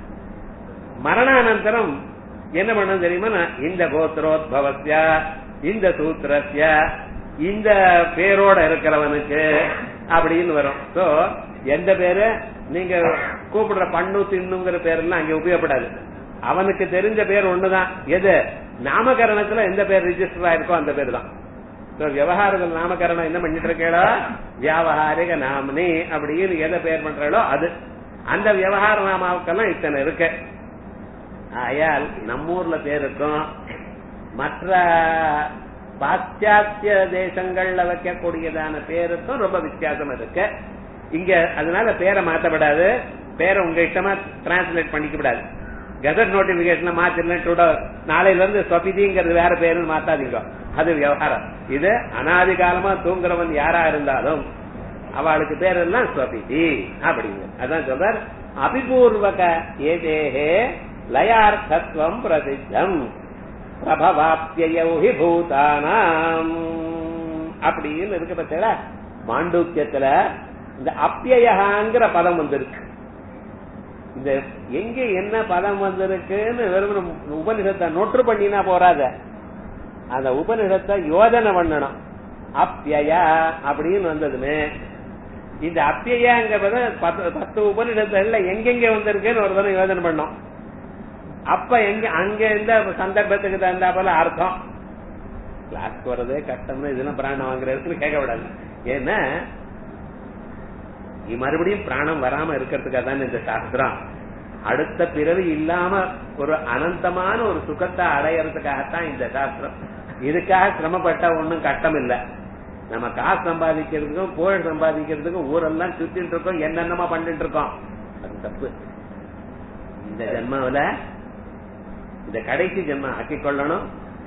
மரணானந்தரம் என்ன பண்ண தெரியுமா நான் இந்த கோத்திரோத்பவஸ்ய இந்த சூத்திரஸ்ய இந்த பேரோட இருக்கிறவனுக்கு அப்படின்னு வரும் சோ எந்த பேரு நீங்க கூப்பிடுற பண்ணு தின்னுங்கிற பேரெல்லாம் அங்க உபயோகப்படாது அவனுக்கு தெரிஞ்ச பேர் ஒண்ணுதான் எது நாமகரணத்துல எந்த பேர் ரிஜிஸ்டர் ஆயிருக்கோ அந்த பேர் தான் விவகாரங்கள் நாமகரணம் என்ன பண்ணிட்டு இருக்கேளோ வியாபகாரிக நாமினி அப்படின்னு எதை பேர் பண்றாளோ அது அந்த விவகார நாமாவுக்கெல்லாம் இத்தனை இருக்கு ஆயால் நம்ம ஊர்ல பேருக்கும் மற்ற பாশ্চাத்திய தேசங்கள்ல வைக்கக்கூடியதான பேருக்கும் ரொம்ப வித்தியாசம் இருக்கு இங்க அதனால பேரை மாத்தப்படாது பேரை உங்க இஷ்டமா டிரான்ஸ்லேட் பண்ணிக்கப்படாது கெசட் நோட்டிபிகேஷன் மாத்திரல நாளையில இருந்து சொபிதிங்கிறது வேற பேருன்னு மாத்தாதீங்க அது விவகாரம் இது அனாதி காலமா தூங்குறவன் யாரா இருந்தாலும் அவளுக்கு பேர் எல்லாம் ஸ்வபிதி அப்படிங்க அதான் சொல்றார் அபிபூர்வக ஏதேகே லயார்த்தத்துவம் பிரசித்தம் பிரபவாப்தியௌஹி பூதானாம் அப்படின்னு இருக்கு பத்தியா மாண்டூக்கியத்துல இந்த அப்பியகாங்கிற பதம் வந்திருக்கு இந்த எங்க என்ன பதம் வந்திருக்குன்னு வெறும் உபனிஷத்தை நொற்று பண்ணினா போறாத அந்த உபனிஷத்தை யோஜனை பண்ணணும் அப்பியா அப்படின்னு வந்ததுமே இந்த அப்பியாங்கிறத பத்து பத்து உபனிஷத்துல எங்கெங்க வந்திருக்குன்னு ஒரு தடவை யோஜனை பண்ணோம் அப்ப எங்க அங்க எந்த சந்தர்ப்பத்துக்கு தகுந்தா போல அர்த்தம் கிளாஸ்க்கு வர்றதே கஷ்டம்னு இதெல்லாம் பிராணம் வாங்குறதுன்னு கேட்கக்கூடாது ஏன்னா மறுபடியும் பிராணம் வராம இருக்கிறதுக்காக தான் இந்த சாஸ்திரம் அடுத்த பிறவி இல்லாம ஒரு அனந்தமான ஒரு சுகத்தை அடையறதுக்காகத்தான் இந்த சாஸ்திரம் இதுக்காக சிரமப்பட்ட ஒண்ணும் கஷ்டம் இல்ல நம்ம காசு சம்பாதிக்கிறதுக்கும் புகழ் சம்பாதிக்கிறதுக்கும் ஊரெல்லாம் சுத்திட்டு இருக்கோம் என்னென்னமா பண்ணிட்டு இருக்கோம் அது தப்பு இந்த ஜென்மாவில இந்த கடைசி ஜென்மம் ஆக்கிக் கொள்ளணும்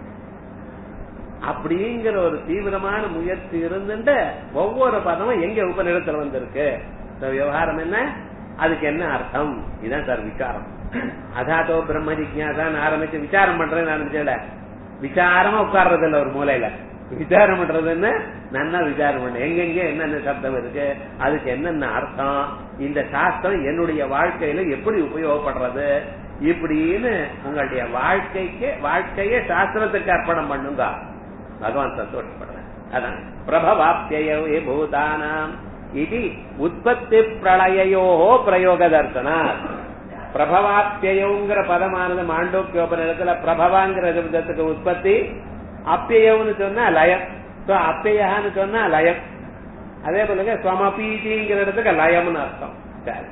அப்படிங்கிற ஒரு தீவிரமான முயற்சி இருந்துட்டு ஒவ்வொரு பதமும் எங்க உபநிடத்துல வந்திருக்கு இந்த விவகாரம் என்ன அதுக்கு என்ன அர்த்தம் இதுதான் சார் விசாரம் அதாதோ பிரம்ம ஜிக்யாதான் ஆரம்பிச்சு விசாரம் பண்றேன்னு ஆரம்பிச்சல விசாரமா உட்கார்றது இல்ல ஒரு மூலையில விசாரம் பண்றதுன்னு நல்லா விசாரம் பண்ண எங்கெங்க என்னென்ன சப்தம் இருக்கு அதுக்கு என்னென்ன அர்த்தம் இந்த சாஸ்திரம் என்னுடைய வாழ்க்கையில எப்படி உபயோகப்படுறது இப்படின்னு உங்களுடைய வாழ்க்கைக்கு வாழ்க்கைய சாஸ்திரத்துக்கு அர்ப்பணம் பண்ணுங்க பகவான் சந்தோஷப்படுறேன் அதான் பிரபவாப்தியே பூதானாம் இது உற்பத்தி பிரளயோ பிரயோக தர்சனா பிரபவாப்தியங்கிற பதமானது மாண்டோக்கியோபனிடத்துல பிரபவாங்கிற விதத்துக்கு உற்பத்தி அப்பியம்னு சொன்னா லயம் அப்பயான்னு சொன்னா லயம் அதே போல ஸ்வமபீதிங்கிற இடத்துக்கு லயம்னு அர்த்தம் சரி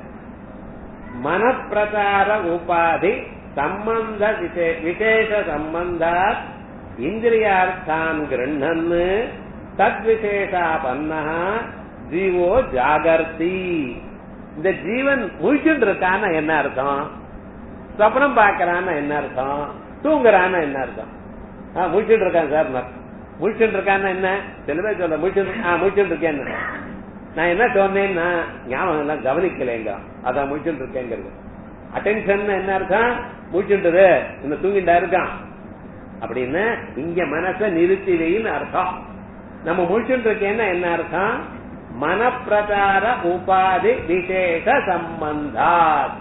மனப்பிரசார உபாதி சம்பந்த விசேஷ சம்பந்தா இந்திரியார்த்தான் கிருண்ணன் தத்விசேஷாபன்னா ஜீவோ ஜாகர்த்தி இந்த ஜீவன் முழிச்சுட்டு இருக்கான்னு என்ன அர்த்தம் சொப்னம் பாக்குறான்னு என்ன அர்த்தம் தூங்குறான்னு என்ன அர்த்தம் முழிச்சுட்டு இருக்கான் சார் முழிச்சுட்டு இருக்கான்னு என்ன சில பேர் சொல்ல முழிச்சுட்டு முழிச்சுட்டு இருக்கேன்னு நான் என்ன சொன்னேன்னா ஞாபகம் எல்லாம் கவனிக்கலைங்க அதான் முழிச்சுட்டு இருக்கேங்கிறது அட்டென்ஷன் என்ன அர்த்தம் முழிச்சுட்டது இந்த தூங்கிட்டா இருக்கான் அப்படின்னு இங்க மனச நிறுத்தி வைன்னு அர்த்தம் நம்ம முழிச்சுட்டு இருக்கேன்னா என்ன அர்த்தம் மனப்பிரச்சார உபாதி விசேஷ சம்பந்தா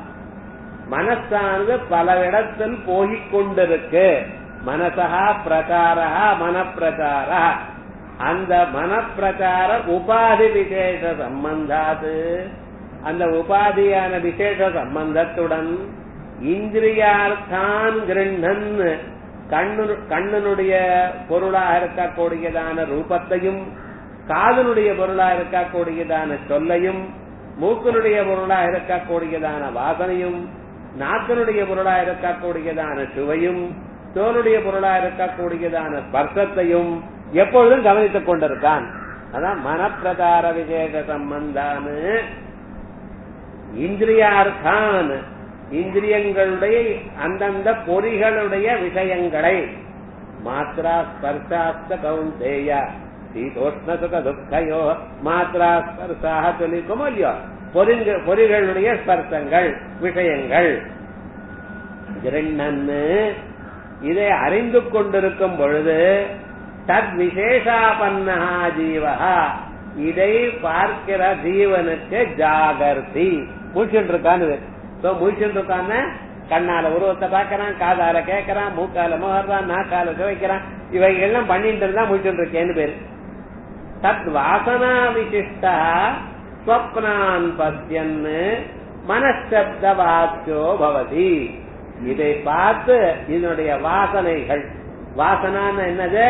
மனசானது பல இடத்தில் போகிக் கொண்டிருக்கு மனசா பிரச்சாரா மனப்பிரச்சார அந்த மனப்பிரச்சார உபாதி விசேஷ சம்பந்தாது அந்த உபாதியான விசேஷ சம்பந்தத்துடன் இந்திரியார்த்தான் கிருண்ணன் கண்ணு கண்ணனுடைய பொருளாக இருக்கக்கூடியதான ரூபத்தையும் காதனுடைய பொருளா இருக்கக்கூடியதான சொல்லையும் மூக்கனுடைய பொருளா இருக்கக்கூடியதான வாசனையும் நாக்கனுடைய பொருளா இருக்கக்கூடியதான சுவையும் தோலுடைய பொருளா இருக்கக்கூடியதான ஸ்பர்சத்தையும் எப்பொழுதும் கவனித்துக் கொண்டிருக்கான் அதான் மனப்பிரகார விசேஷ சம்பந்தான்னு இந்திரியார்த்தான் இந்திரியங்களுடைய அந்தந்த பொறிகளுடைய விஷயங்களை மாத்ரா ஸ்பர்சாஸ்த கௌந்தேய சீதோஷ்ண சுக துக்கையோ மாத்ரா ஸ்பர்சாக சொல்லிருக்கோமோ இல்லையோ பொறிங்க பொறிகளுடைய ஸ்பர்சங்கள் விஷயங்கள் கிருண்ணன்னு இதை அறிந்து கொண்டிருக்கும் பொழுது தத் விசேஷாபன்னா ஜீவகா இதை பார்க்கிற ஜீவனுக்கு ஜாகர்த்தி முழிச்சுட்டு இருக்கான்னு சோ முழிச்சுட்டு இருக்கான்னு கண்ணால உருவத்தை பாக்குறான் காதால கேட்கறான் மூக்கால முகர்றான் நாக்கால துவைக்கிறான் இவைகள்லாம் பண்ணிட்டு இருந்தா முழிச்சுட்டு இருக்கேன்னு பேரு தத் வாசனா விசிஷ்டா ஸ்வப்னான் பத்தியன்னு மனசப்த வாக்கியோ பவதி இதை பார்த்து இதனுடைய வாசனைகள் வாசனான்னு என்னது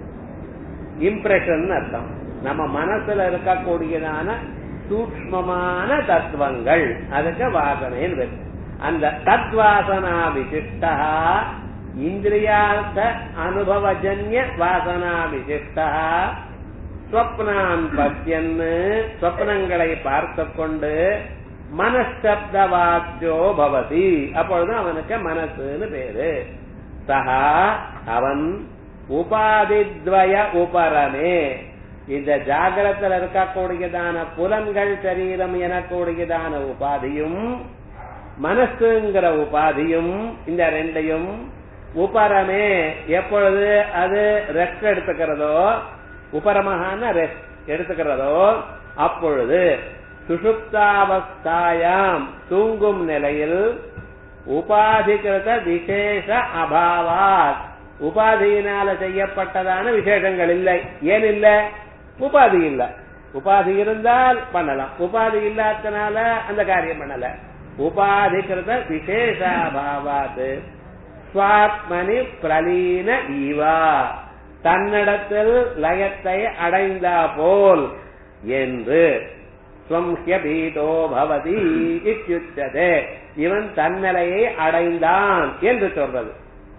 இம்ப்ரெஷன் அர்த்தம் நம்ம மனசுல இருக்கக்கூடியதான சூக்மமான தத்துவங்கள் அதுக்கு வாசனைன்னு பேரு அந்த தத்வாசனா விசிஷ்டா இந்திரியார்த்த அனுபவஜன்ய வாசனா விசிஷ்டா ஸ்வப்னான் பத்தியன்னு ஸ்வப்னங்களை பார்த்து கொண்டு மனசப்த வாக்கியோ பவதி அப்பொழுது அவனுக்கு மனசுன்னு பேரு சஹா அவன் உபாதித்வய உபரமே இந்த ஜாகிரத்தில் இருக்கக்கூடியதான புலன்கள் சரீரம் எனக்கூடியதான உபாதியும் மனசுங்கிற உபாதியும் இந்த ரெண்டையும் உபரமே எப்பொழுது அது ரெஸ்ட் எடுத்துக்கிறதோ உபரமகான ரெஸ்ட் எடுத்துக்கிறதோ அப்பொழுது சுஷுப்தாவஸ்தாயாம் தூங்கும் நிலையில் உபாதிகிருத விசேஷ அபாவாத் உபாதியினால செய்யப்பட்டதான விசேஷங்கள் இல்லை ஏன் இல்ல உபாதி இல்ல உபாதி இருந்தால் பண்ணலாம் உபாதி இல்லாதனால அந்த காரியம் பண்ணல உபாதிகிருத விசேஷாபாவாத் ஸ்வாத்மனி பிரலீன ஈவா தன்னிடத்தில் லயத்தை அடைந்தா போல் என்று ஸ்வம்ஹ்யபீதோ பவதி இத்யுச்சதே இவன் தன்னிலையை அடைந்தான் என்று சொல்றது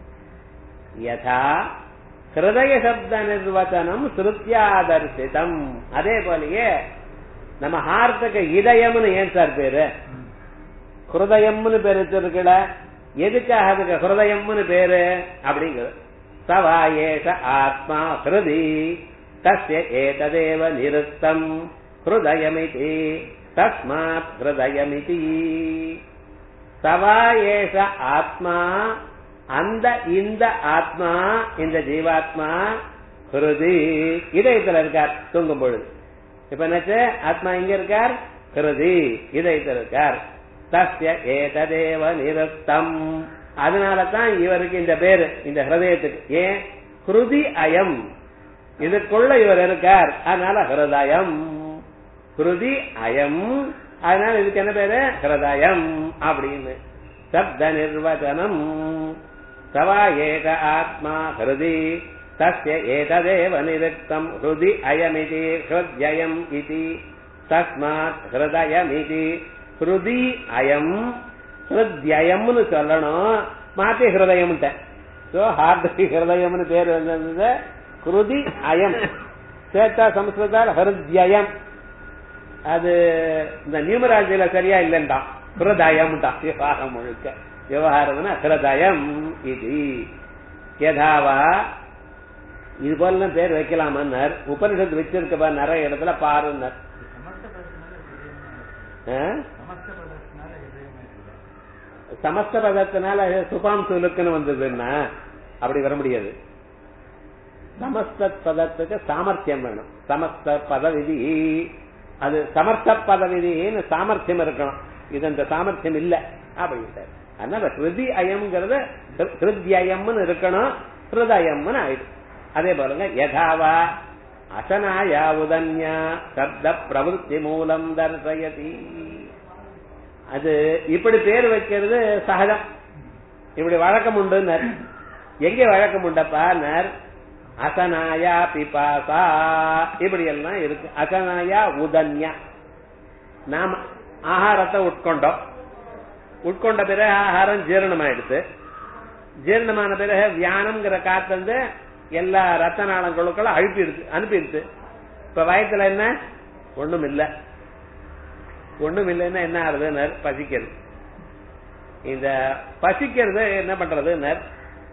யதா ஹிருதய சப்த நிர்வச்சனம் ஸ்ருத்தியாதர்சிதம் அதே போலயே நம்ம ஹார்ட்டுக்கு இதயம்னு ஏன் சார் பேரு ஹிருதயம்னு பேரு இருக்குல்ல எதுக்காக அதுக்கு ஹிருதயம்னு பேரு அப்படிங்கிறது சவா ஏஷ ஆத்மா ஹிருதி தஸ்ய ஏததேவ நிருத்தம் ஹிருதயமிதி தஸ்மாத் ஹிருதயமிதி சவா ஏஷ ஆத்மா அந்த இந்த ஆத்மா இந்த ஜீவாத்மா ஹிருதி இதயத்துல இருக்கார் தூங்கும் பொழுது இப்ப என்னாச்சு ஆத்மா இங்க இருக்கார் ஹிருதி இதயத்தில் இருக்கார் தஸ்ய ஏததேவ நிருத்தம் அதனால தான் இவருக்கு இந்த பேரு இந்த ஹிருதயத்துக்கு ஏன் ஹிருதி அயம் இதுக்குள்ள இவர் இருக்கார் அதனால ஹிருதயம் ஹிருதி அயம் அதனால இதுக்கு என்ன பேரு ஹிருதயம் அப்படின்னு சப்த நிர்வச்சனம் சவா ஏக ஆத்மா ஹிருதி தஸ்ய ஏததேவ நிருக்தம் ஹிருதி அயமிதி ஹிருத்யம் இதி தஸ்மாத் ஹிருதயமிதி ஹிருதி அயம் ஹிருத்யம்னு சொல்லணும் மாத்தி ஹிருதயம்ட்ட சோ ஹார்ட் ஹிருதயம்னு பேர் வந்தது ஹிருதி அயம் சேர்த்தா சம்ஸ்கிருதால் ஹிருத்யம் அது இந்த நியூமராஜில சரியா இல்லைன்றான் ஹிருதயம் தான் விவகாரம் முழுக்க விவகாரம்னா ஹிருதயம் இது யதாவா இது போல பேர் வைக்கலாமன்னர் உபனிஷத்து வச்சிருக்க நிறைய இடத்துல பாருன்னர் சமஸ்த பதத்தினால சுபாம் சுலுக்குன்னு வந்ததுன்னா அப்படி வர முடியாது சமஸ்த பதத்துக்கு சாமர்த்தியம் வேணும் சமஸ்த பத விதி அது சமர்த்த பத விதின்னு சாமர்த்தியம் இருக்கணும் இது அந்த சாமர்த்தியம் இல்ல அப்படின்ட்டு அதனால ஹிருதி அயம்ங்கிறது ஹிருத்யம்னு இருக்கணும் ஹிருதயம்னு ஆயிடும் அதே போலங்க யதாவா அசனாயா உதன்யா சப்த பிரவருத்தி மூலம் தர்சயதி அது இப்படி பேர் வைக்கிறது சகஜம் இப்படி வழக்கம் உண்டுனர் எங்க வழக்கம் உண்டப்பா நர் அசனாயா பிபாசா இப்படி எல்லாம் இருக்கு அசனாயா உதன்யா நாம ஆகாரத்தை உட்கொண்டோம் உட்கொண்ட பிறகு ஆகாரம் ஜீரணமாயிடுச்சு ஜீரணமான பிறகு வியானம்ங்கிற காத்து வந்து எல்லா ரத்த நாளங்களுக்குள்ள அழுப்பிடுச்சு அனுப்பிடுச்சு இப்ப வயத்துல என்ன ஒண்ணும் இல்ல ஒண்ணும் இல்லைன்னா என்ன ஆகுதுன்னு பசிக்கிறது இந்த பசிக்கிறது என்ன பண்றதுன்னு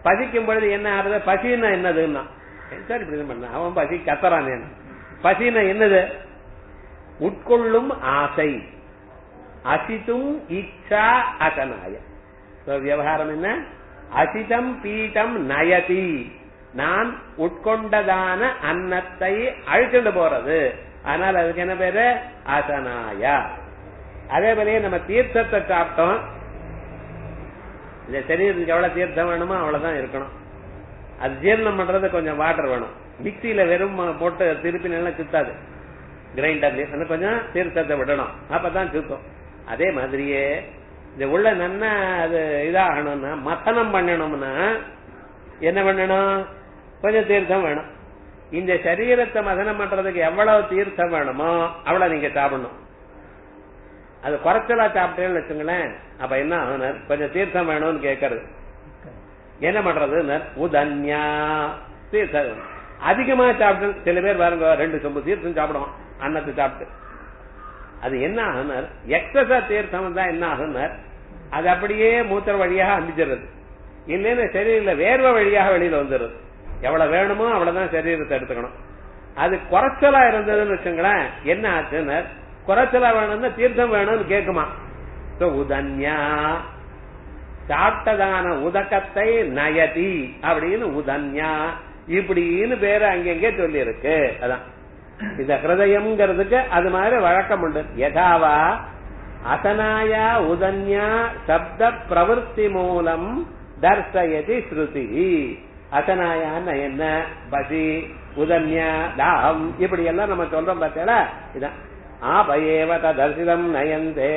பசிக்கும் பொழுது என்ன ஆறுது பசின்னா என்னதுன்னா சார் இப்படி பண்ண அவன் பசி கத்தறான் பசின்னா என்னது உட்கொள்ளும் ஆசை அசித்தும் இச்சா அசனாய விவகாரம் என்ன அசிதம் பீட்டம் நயதி நான் உட்கொண்டதான அன்னத்தை அழிச்சுட்டு போறது ஆனால் அதுக்கு என்ன பேரு அசனாயா அதே போலயே நம்ம தீர்த்தத்தை சாப்பிட்டோம் இந்த சரீரத்துக்கு எவ்வளவு தீர்த்தம் வேணுமோ அவ்வளவுதான் இருக்கணும் அது ஜீரணம் பண்றது கொஞ்சம் வாட்டர் வேணும் மிக்சியில வெறும் போட்டு திருப்பி நல்லா சுத்தாது கிரைண்டர்ல கொஞ்சம் தீர்த்தத்தை விடணும் அப்பதான் சுத்தம் அதே மாதிரியே இந்த உள்ள நன்னா அது இதாகணும்னா மத்தனம் பண்ணணும்னா என்ன பண்ணணும் கொஞ்சம் தீர்த்தம் வேணும் இந்த சரீரத்தை மதனம் பண்றதுக்கு எவ்வளவு தீர்த்தம் வேணுமோ அவ்வளவு நீங்க சாப்பிடணும் அது குறைச்சலா சாப்பிட்டேன்னு வச்சுங்களேன் அப்ப என்ன ஆகுனர் கொஞ்சம் தீர்த்தம் வேணும்னு கேட்கறது என்ன பண்றது உதன்யா தீர்த்தம் அதிகமா சாப்பிட்டு சில பேர் பாருங்க ரெண்டு சொம்பு தீர்த்தம் சாப்பிடுவோம் அன்னத்தை சாப்பிட்டு அது என்ன ஆகுனர் எக்ஸசா தீர்த்தம் தான் என்ன ஆகுனர் அது அப்படியே மூத்திர வழியாக அம்பிச்சிடுறது இல்லைன்னு சரீரில வேர்வை வழியாக வெளியில வந்துடுது எவ்வளவு வேணுமோ அவ்வளவுதான் சரீரத்தை எடுத்துக்கணும் அது குறைச்சலா இருந்ததுன்னு வச்சுங்களேன் என்ன ஆச்சுன்னு குறைச்சலா வேணும்னா தீர்த்தம் வேணும்னு கேக்குமா உதன்யா சாப்பிட்டதான உதக்கத்தை நயதி அப்படின்னு உதன்யா இப்படின்னு பேரு அங்கங்கே சொல்லி இருக்கு அதான் இந்த ஹிருதயம்ங்கிறதுக்கு அது மாதிரி வழக்கம் உண்டு யதாவா அசனாயா உதன்யா சப்த பிரவருத்தி மூலம் தர்சயதி ஸ்ருதி அசனாயான்னு என்ன பசி உதன்யா தாகம் இப்படி எல்லாம் நம்ம சொல்றோம் பார்த்தீங்களா இதான் ஆபயேவ தர்சிதம் நயந்தே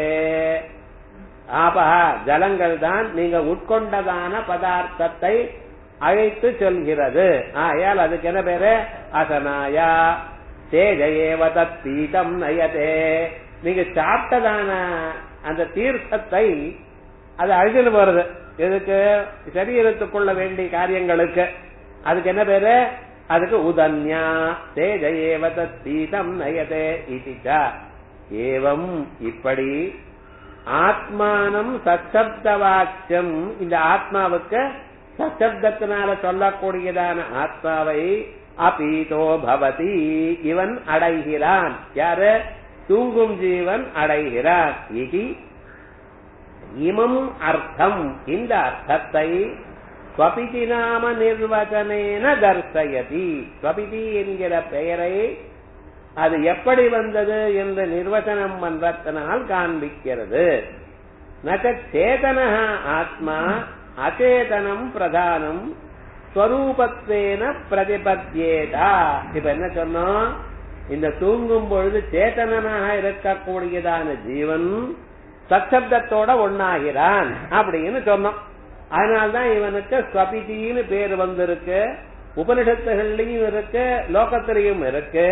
ஆபஹா ஜலங்கள் தான் நீங்க உட்கொண்டதான பதார்த்தத்தை அழைத்து சொல்கிறது ஆயால் அதுக்கு என்ன பேரு அசனாயா தேஜயேவ தீதம் நயதே நீங்க சாப்பிட்டதான அந்த தீர்த்தத்தை அது அழிஞ்சு போறது எதுக்கு சரீரத்துக்குள்ள வேண்டிய காரியங்களுக்கு அதுக்கு என்ன பேரு அதுக்கு உதன்யா தேஜயேவ தீதம் நயதே இதிச்சா ஏவம் இப்படி ஆத்மானம் சச்சப்த வாக்கியம் இந்த ஆத்மாவுக்கு சச்சப்தத்தினால சொல்லக்கூடியதான ஆத்மாவை அபீதோ பவதி இவன் அடைகிறான் யாரு தூங்கும் ஜீவன் அடைகிறான் இது இமம் அர்த்தம் இந்த அர்த்தத்தை ஸ்வபிதி நாம நிர்வச்சனேன தர்சயதி ஸ்வபிதி என்கிற பெயரை அது எப்படி வந்தது என்று நிர்வச்சனம் பண்றதனால் காண்பிக்கிறது நச்ச சேதன ஆத்மா அச்சேதனம் பிரதானம் ஸ்வரூபத்வேன பிரதிபத்தியேதா இப்ப என்ன சொன்னோம் இந்த தூங்கும் பொழுது சேத்தனனாக இருக்கக்கூடியதான ஜீவன் சச்சப்தத்தோட ஒன்னாகிறான் அப்படின்னு சொன்னோம் அதனால்தான் இவனுக்கு ஸ்வபிதின்னு பேர் வந்திருக்கு உபனிஷத்துகள்லயும் இருக்கு லோகத்திலையும் இருக்கு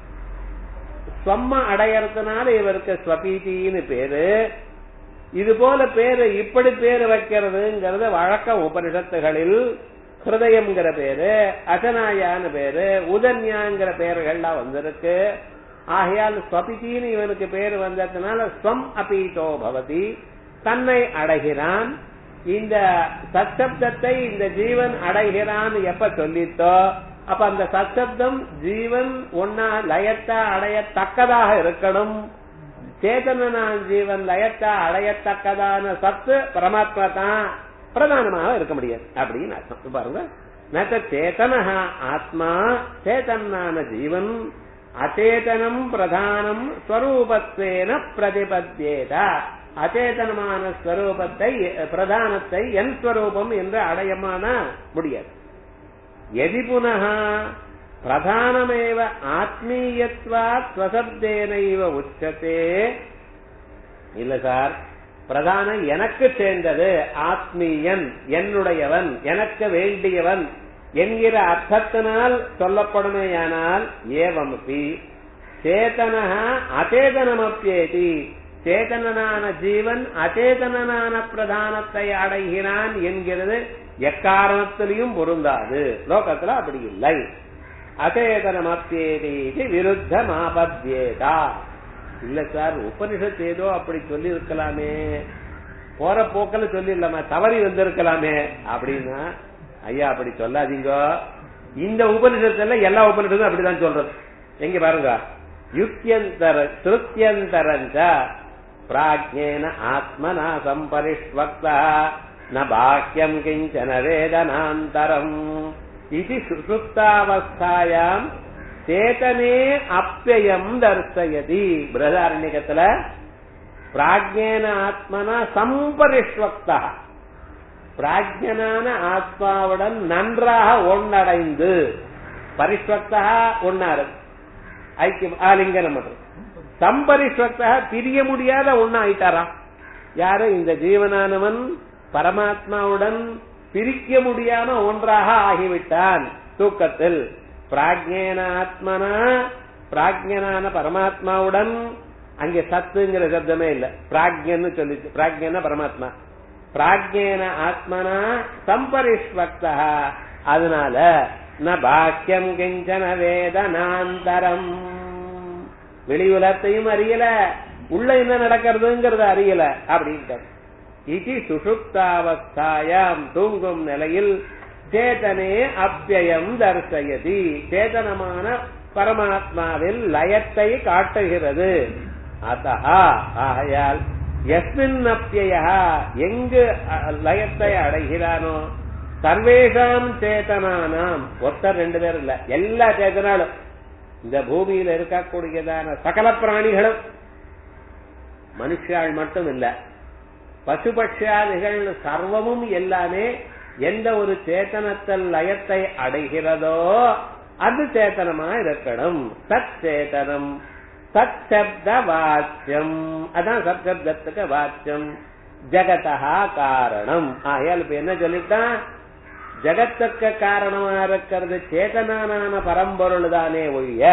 ஸ்வம்ம அடையறதுனால இவருக்கு ஸ்வபீதின்னு பேரு இது போல பேரு இப்படி பேரு வைக்கிறதுங்கிறது வழக்கம் உபனிஷத்துகளில் ஹிருதயம்ங்கிற பேரு அசனாயான்னு பேரு உதன்யாங்கிற பேர்கள்லாம் வந்திருக்கு ஆகையால் ஸ்வபிதின்னு இவனுக்கு பேரு வந்ததுனால ஸ்வம் அபீதோ பவதி தன்னை அடைகிறான் இந்த சச்சப்தத்தை இந்த ஜீவன் அடைகிறான் எப்ப சொல்லித்தோ அப்ப அந்த சச்சப்தம் ஜீவன் ஒன்னா லயத்தா அடையத்தக்கதாக இருக்கணும் சேதனான ஜீவன் லயத்தா அடையத்தக்கதான சத்து பரமாத்மா தான் பிரதானமாக இருக்க முடியாது அப்படின்னு அர்த்தம் பாருங்க நத்த சேதனா ஆத்மா சேதனான ஜீவன் அச்சேதனம் பிரதானம் ஸ்வரூபத்வேன பிரதிபத்தியேதா அச்சேதனமான ஸ்வரூபத்தை பிரதானத்தை என் ஸ்வரூபம் என்று அடையமான முடியாது எதி புனः பிரதானமேவ ஆத்மீயத்வா ஸ்வசப்தேனைவ உச்சத்தே இல்ல சார் பிரதானம் எனக்கு சேர்ந்தது ஆத்மீயன் என்னுடையவன் எனக்கு வேண்டியவன் என்கிற அர்த்தத்தினால் சொல்லப்படுமேயானால் ஏவமபி சேதனா அச்சேதனமப்பியேதி சேதனனான ஜீவன் அச்சேதனனான பிரதானத்தை அடைகிறான் என்கிறது எக்காரணத்திலையும் பொருந்தாது லோகத்துல அப்படி இல்லை அச்சேதனமப்பியேதி விருத்த மாபத்யேதா இல்ல சார் உபனிஷத்து ஏதோ அப்படி சொல்லி இருக்கலாமே போற போக்கல சொல்லிடலாமா தவறி வந்திருக்கலாமே அப்படின்னா ஐயா அப்படி சொல்லாதீங்க இந்த உபனிஷத்துல எல்லா உபனிஷத்தும் அப்படிதான் சொல்றது எங்க பாருங்க யுக்தியந்தர திருத்தியந்தரஞ்ச பிராஜ்யேன ஆத்மனா சம்பரிஷ்வக்தா ந பாக்கியம் கிஞ்சன வேதனாந்தரம் இது சுசுப்தாவஸ்தாயாம் சேதனே அப்பியம் தர்சயதி பிரதாரண்யத்துல பிராஜ்யேன ஆத்மனா சம்பரிஷ்வக்தா பிராஜ்யனான ஆத்மாவுடன் நன்றாக ஒன்னடைந்து பரிஸ்வக்தா ஒன்னாரு ஐக்கியம் ஆலிங்கனம் பண்றது சம்பரிஸ்வக்தா பிரிய முடியாத ஒண்ணா ஆயிட்டாராம் யாரு இந்த ஜீவனானவன் பரமாத்மாவுடன் பிரிக்க முடியாம ஒன்றாக ஆகிவிட்டான் தூக்கத்தில் பிராஜ்யேன ஆத்மனா பிராஜ்யனான பரமாத்மாவுடன் அங்கே சத்துங்கிற சப்தமே இல்ல பிராஜ்யன்னு சொல்லிச்சு பிராஜ்யன பரமாத்மா பிராஜ்யேன ஆத்மனா சம்பரிஷ்வக்தா அதனால ந பாக்கியம் கிஞ்சன வேதனாந்தரம் வெளி உலகத்தையும் அறியல உள்ள என்ன நடக்கிறதுங்கிறத அறியல அப்படின்ட்டு இது சுஷுப்தாவஸ்தாயாம் தூங்கும் நிலையில் சேதனே அப்பியம் தர்சயதி சேதனமான பரமாத்மாவில் லயத்தை காட்டுகிறது அத்தஹா ஆகையால் எஸ்மின் அப்பிய எங்கு அ- லயத்தை அடைகிறானோ சர்வேஷாம் சேதனானாம் ஒருத்தர் ரெண்டு பேர் இல்ல எல்லா சேதனாலும் இந்த பூமியில இருக்கக்கூடியதான சகல பிராணிகளும் மனுஷாள் மட்டும் இல்ல பசுபட்சாதிகள் சர்வமும் எல்லாமே எந்த ஒரு சேத்தனத்தில் லயத்தை அடைகிறதோ அது சேத்தனமா இருக்கணும் சத் சேதனம் சத் சப்த வாச்சியம் அதான் சத் சப்தத்துக்கு வாச்சியம் ஜகதா காரணம் ஆகையால் இப்ப என்ன சொல்லிட்டான் ஜகத்துக்கு காரணமா இருக்கிறது சேதனான பரம்பொருள் தானே ஒழிய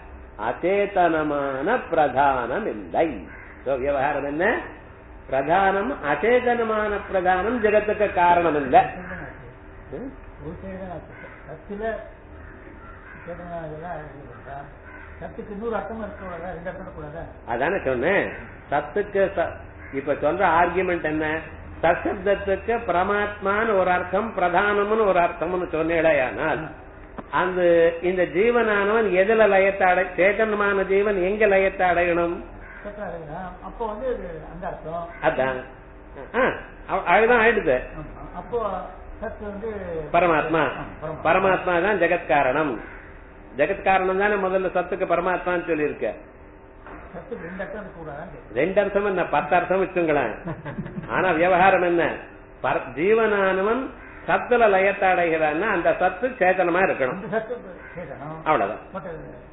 அச்சேதனமான பிரதானம் இல்லை So, விவகாரம் என்ன பிரதானம் அச்சேதனமான பிரதானம் ஜெகத்துக்கு காரணம் இல்ல ம்? ஒரு சைடு தான் ஆச்சு. சத்துல சேதனா இதெல்லாம் இருக்கா? சத்துக்கு இன்னொரு அர்த்தம் இருக்கக்கூடாதா ரெண்டு அர்த்தம் இருக்கக்கூடாதா அதானே சொன்னேன் சத்துக்கு ச- இப்ப சொல்ற ஆர்குமெண்ட் என்ன சசப்தத்துக்கு பரமாத்மான்னு ஒரு அர்த்தம் பிரதானம்னு ஒரு அர்த்தம்னு சொன்னேடையானால் அந்த இந்த ஜீவனானவன் எதுல லயத்தை அடை சேதனமான ஜீவன் எங்க லயத்தை அடையணும் சத்தா அடையலாம். அப்போ வந்து இது அந்த அர்த்தம் அதான் ஆ, அவ- அதுதான் ஆயிடுது ஆமா. அப்போ சத்து வந்து பரமாத்மா ஆ, பரமாத்மா. பரமாத்மா தான் ஜெகத் காரணம் ஜெகத் காரணம் தானே முதல்ல சத்துக்கு பரமாத்மான்னு சொல்லியிருக்க சத்துக்கு ரெண்டு அர்த்தம் இருக்கக்கூடாதான் ரெண்டு அர்த்தம் என்ன பத்து அர்த்தம் வச்சுங்களேன் ஆனா விவகாரம் என்ன பர- ஜீவனானவன் சத்துல லயத்தை அடைகிறான்னா அந்த சத்து சேதனமா இருக்கணும் அந்த சத்து சேதனம் அவ்வளவுதான் மற்ற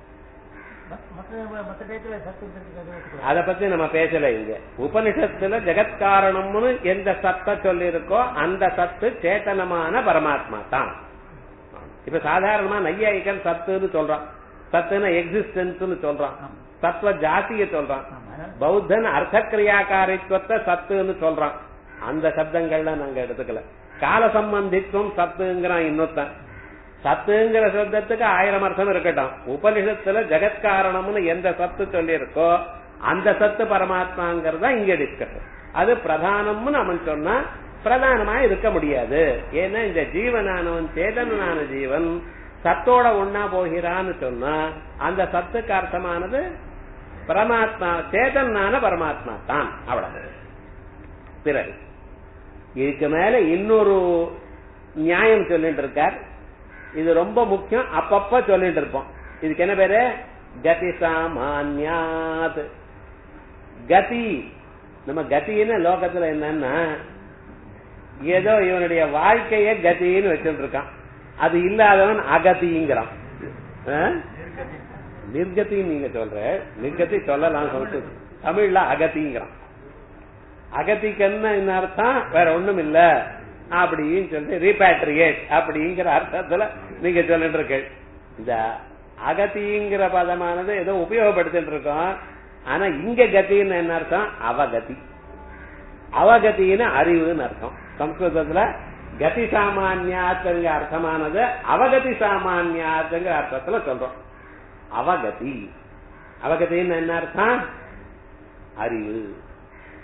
மற்ற மற்ற டயத்துல சத்து இருக்கிறது அத பத்தி நம்ம பேசல இங்க உபனிஷத்துல ஜெகத் காரணம்னு எந்த சத்த சொல்லி இருக்கோ அந்த சத்து சேத்தனமான பரமாத்மா தான் இப்ப சாதாரணமா நையாயிக்கன் சத்துன்னு சொல்றான் சத்துன்னு எக்ஸிஸ்டன்ஸ் சொல்றான் சத்வ ஜாத்திய சொல்றான் பௌத்தன் அர்த்தக்கிரியாக்காரித்துவத்தை சத்துன்னு சொல்றான் அந்த சப்தங்கள்லாம் நாங்க எடுத்துக்கல கால சம்பந்தித்துவம் சத்துங்கிறான் இன்னொருத்தன் சத்துங்கிற சப்தத்துக்கு ஆயிரம் அர்த்தம் இருக்கட்டும் உபனிஷத்துல ஜெகத் காரணம்னு எந்த சத்து சொல்லி இருக்கோ அந்த சத்து பரமாத்மாங்கிறதா இங்க டிஸ்கஸ் அது பிரதானம்னு அவன் சொன்னா பிரதானமா இருக்க முடியாது ஏன்னா இந்த ஜீவனானவன் சேதனான ஜீவன் சத்தோட ஒன்னா போகிறான்னு சொன்னா அந்த சத்துக்கு அர்த்தமானது பரமாத்மா சேதனான பரமாத்மா தான் அவ்வளவு பிறகு இதுக்கு மேல இன்னொரு நியாயம் சொல்லிட்டு இருக்கார் இது ரொம்ப முக்கியம் அப்பப்ப சொல்லிட்டு இருப்போம் இதுக்கு என்ன பேரு கதி சாமான்யாத் கதி நம்ம கதின்னு லோகத்துல என்னன்னா ஏதோ இவனுடைய வாழ்க்கைய கதின்னு வச்சுட்டு இருக்கான் அது இல்லாதவன் அகதிங்கிறான் ஆ? நிர்கதின்னு நீங்க சொல்ற நிர்கதி சொல்லலாம் சொல்லிட்டு தமிழ்ல அகதிங்கிறான் அகதிக்கு என்ன அர்த்தம் வேற ஒண்ணும் இல்ல அப்படின்னு சொல்லிட்டு ரீபேட்ரியேட் அப்படிங்கிற அர்த்தத்துல நீங்க சொல்லிட்டு இருக்க இந்த அகதிங்கிற பதமானது ஏதோ உபயோகப்படுத்திட்டு இருக்கோம் ஆனா இங்க கத்தின்னு என்ன அர்த்தம் அவகதி அவகத்தின்னு அறிவுன்னு அர்த்தம் சம்ஸ்கிருதத்துல கதி சாமானியாத்துங்கிற அர்த்தமானது அவகதி சாமானியாத்துங்கிற அர்த்தத்துல சொல்றோம் அவகதி அவகதின்னு என்ன அர்த்தம் அறிவு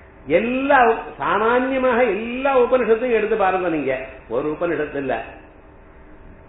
எல்லா சாமான்யமாக எல்லா உபனிஷத்தையும் எடுத்து பாருங்க நீங்க ஒரு உபனிஷத்து இல்ல